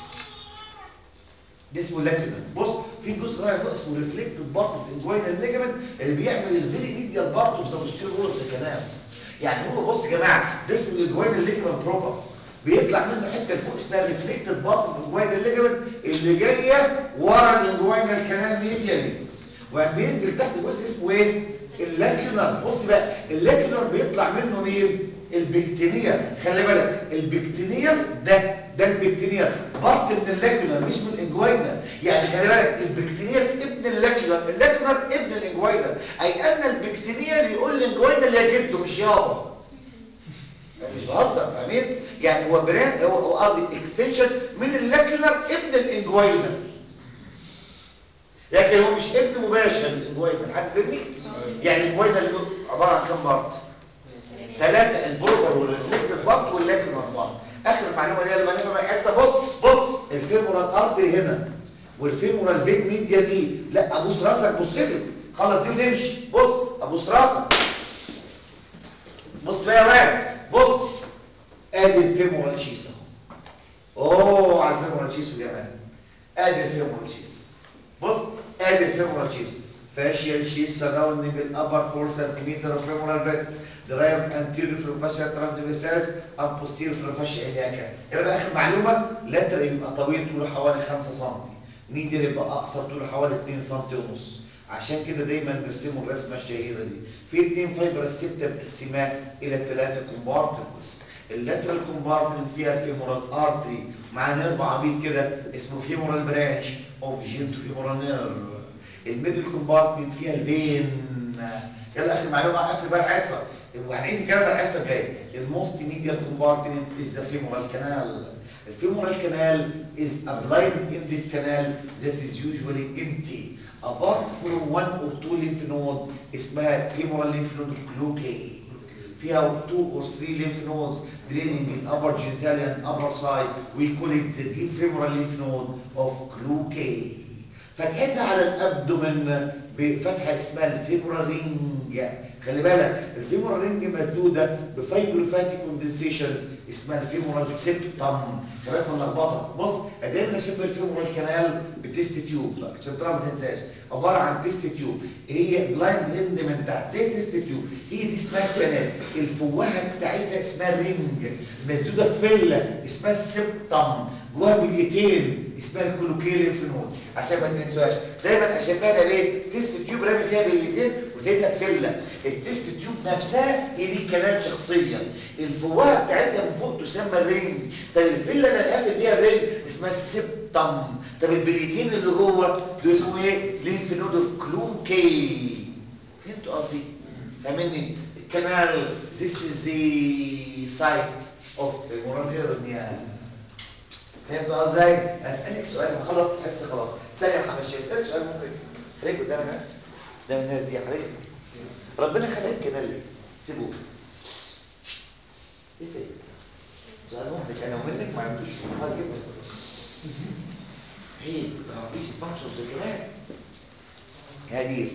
ده اسمه لاكيونر بص في جزء رايح فوق اسمه ريفلكتد بارت اوف انجوينال ليجمنت اللي بيعمل الفيري ميديال بارت اوف ذا بوستيريور وول اوف ذا كلام يعني هو بص يا جماعه ده اسمه الانجوينال ليجمنت بروبر بيطلع منه حته لفوق اسمها ريفلكتد بارت اوف انجوينال ليجمنت اللي جايه ورا الانجوينال كانال ميديالي وبينزل تحت جزء اسمه ايه اللاكيونر بص بقى اللاكيونر بيطلع منه مين البكتيريال خلي بالك البكتيريال ده ده البكتيريال بارت من اللاكيونر مش من الانجوينال يعني خلي بالك البكتيريال ابن اللاكيونر اللاكيونر ابن الانجوينال اي ان البكتيريال يقول الانجوينال يا جده مش يابا يعني مش بهزر فاهمين يعني هو بران هو هو قصدي اكستنشن من اللاكيونر ابن الانجوينال لكن هو مش ابن مباشر للانجوينال حد فهمني يعني الانجوينال عباره عن كام بارت ثلاثة البروبر والريفلكتد بارت واللاكريمال بارت اخر معلومه دي لما نفهم الحصه بص بص الفيمورال ارتري هنا والفيمورال فين ميديا دي لا ابوس راسك بص لي خلص دي ونمشي بص ابوس راسك بص بقى يا ولد بص ادي الفيمورال شيس اهو اوه على الفيمورال شيس يا جماعه ادي الفيمورال شيس بص ادي الفيمورال شيس facial sheath surrounding the upper 4 cm of femoral vest derived anterior from fascia transversalis and posterior from fascia iliaca يبقى بقى اخر معلومه lateral يبقى طويل طوله حوالي 5 سم medial يبقى اقصر طوله حوالي 2 سم ونص عشان كده دايما نرسموا الرسمه الشهيره دي في اثنين فايبر سيبتا مقسماه الى ثلاثه كومبارتمنتس اللاترال كومبارتمنت فيها الفيمورال ارتري مع نيرف عبيط كده اسمه فيمورال برانش او فيجينتو فيمورال نيرف الميدل كومبارتمنت فيها الفين يلا اخر معلومه قفل بقى الحصه وهنعيد الكلام ده الحصه الجايه الموست ميديال كومبارتمنت از ذا فيمورال كانال الفيمورال كانال is a blind ended canal that is usually empty apart from one or two lymph node اسمها femoral lymph node cloacae فيها two or three lymph nodes draining in upper genitalia and upper side we call it the deep femoral lymph node of cloacae فتحتها على الابدومن بفتحه اسمها الفيمورال رينج خلي بالك الفيمورال رينج مسدوده بفايبروفاتيك كوندنسيشنز اسمها الفيمورال سيبتم كمان من لخبطه بص دايما اشبه الفيمورال كانال بتيست تيوب عشان ترى ما تنساش عباره عن تيست تيوب هي بلايند اند من تحت زي تيست تيوب هي دي اسمها الكانال الفوهه بتاعتها اسمها الرينج مسدوده بفله اسمها السيبتم جواها بليتين اسمها الكولوكيل انفنود عشان ما تنساش دايما اشبهها بايه تيست تيوب رامي فيها بليتين وزيتها بفله التيست تيوب نفسها هي دي الكنال شخصيا الفوهه بتاعتها من فوق تسمى الرينج طب الفله اللي انا قافل بيها الرينج اسمها السبتم طب البليتين اللي جوه دول اسمه ايه لينف نود اوف كلوكي فهمتوا قصدي فاهمني الكنال this is the site of femoral hernia فهمت ازاي؟ اسالك سؤال وخلص الحصه خلاص ثانيه يا حبشي اسالك سؤال ممكن خليك قدام الناس قدام الناس دي يا حبيبي ربنا خلق كده ليه؟ سيبوه ايه فين؟ سؤال محرج انا ومنك ما عملتوش حاجه كده عيب ما عملتوش فانكشن زي كمان هادي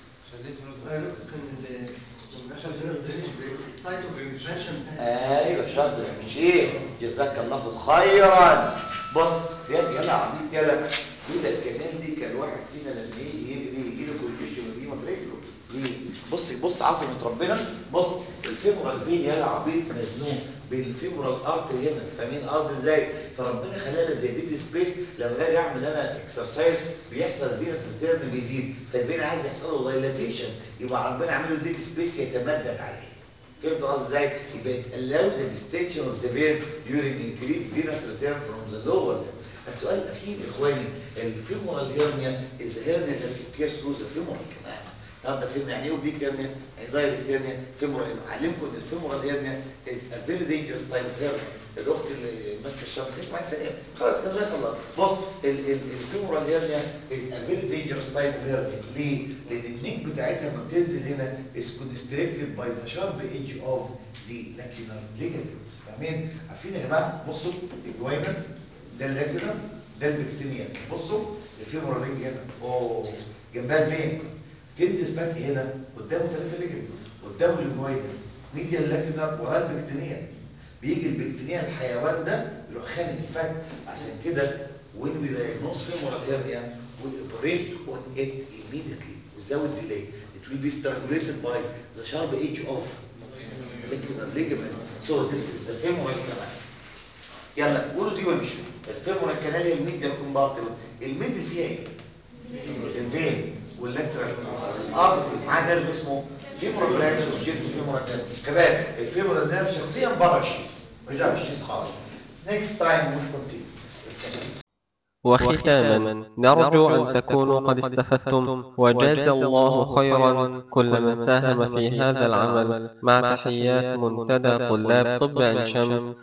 ايوه شاطر يا شيخ جزاك الله خيرا بص يلا يلا عبيط يلا يقول لك الكنال دي كان واحد فينا لما يجي يجري يجي له كونجيشن وديما في رجله ليه؟ بص بص عظمه ربنا بص الفيمورال فين يلا عبيط مزنوق بين الفيمورال ارتري هنا فاهمين قصدي ازاي؟ فربنا خلانا زي دي سبيس لما باجي اعمل انا اكسرسايز بيحصل الفينس ريتيرن بيزيد فالفين عايز يحصل له دايلاتيشن يبقى ربنا عامل له ديد سبيس يتمدد عليه فهمت قصدي ازاي؟ يبقى it allows the distension of the vein during increased venous return from the lower limb. السؤال الاخير يا اخواني الفيمورال هيرنيا is a hernia that occurs through the femoral canal. طب ده فهمنا يعني ايه اوبليك هيرنيا؟ يعني دايركت هيرنيا فيمورال اعلمكم ان الفيمورال هيرنيا is a very dangerous type of hernia. الاخت اللي ماسكه الشنطه خليك معايا سلام خلاص كده زي خلاص بص ال- ال- الفيمورال هيرنيا is a very dangerous type of hernia ليه؟ لان النيك بتاعتها لما بتنزل هنا is constricted by the sharp edge of the lacunar ligaments فاهمين؟ عارفين يا جماعه بصوا الجوينال ده اللاكيولار ده البكتيريا بصوا الفيمورال رينج هنا اوه جنبها الفين تنزل فتح هنا قدامه ثلاثه ليجمنت قدامه الجوينال ميديا اللاكيولار وراه البكتيريا بيجي البكتيريا الحيوان ده يروح خانق الفتح عشان كده when we diagnose femoral hernia we operate on it immediately without delay it will be strangulated by the sharp edge of molecular ligament so this is the femoral canal يلا قولوا دي وامشوا الفيمورال كانال هي الميديا الكومبارتمنت الميدل فيها ايه الفين واللاترال الارتري معاه نيرف اسمه فيمورال برانش وجيت فيمورال نيرف كمان الفيمورال نيرف شخصيا بره الشيس مش دعوه بالشيس خالص next time we'll continue وختاما نرجو أن تكونوا قد استفدتم وجاز الله خيرا كل من ساهم في هذا العمل مع تحيات منتدى طلاب طب عين شمس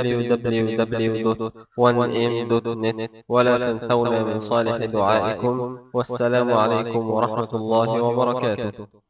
www.1m.net ولا تنسونا من صالح دعائكم والسلام عليكم ورحمة الله وبركاته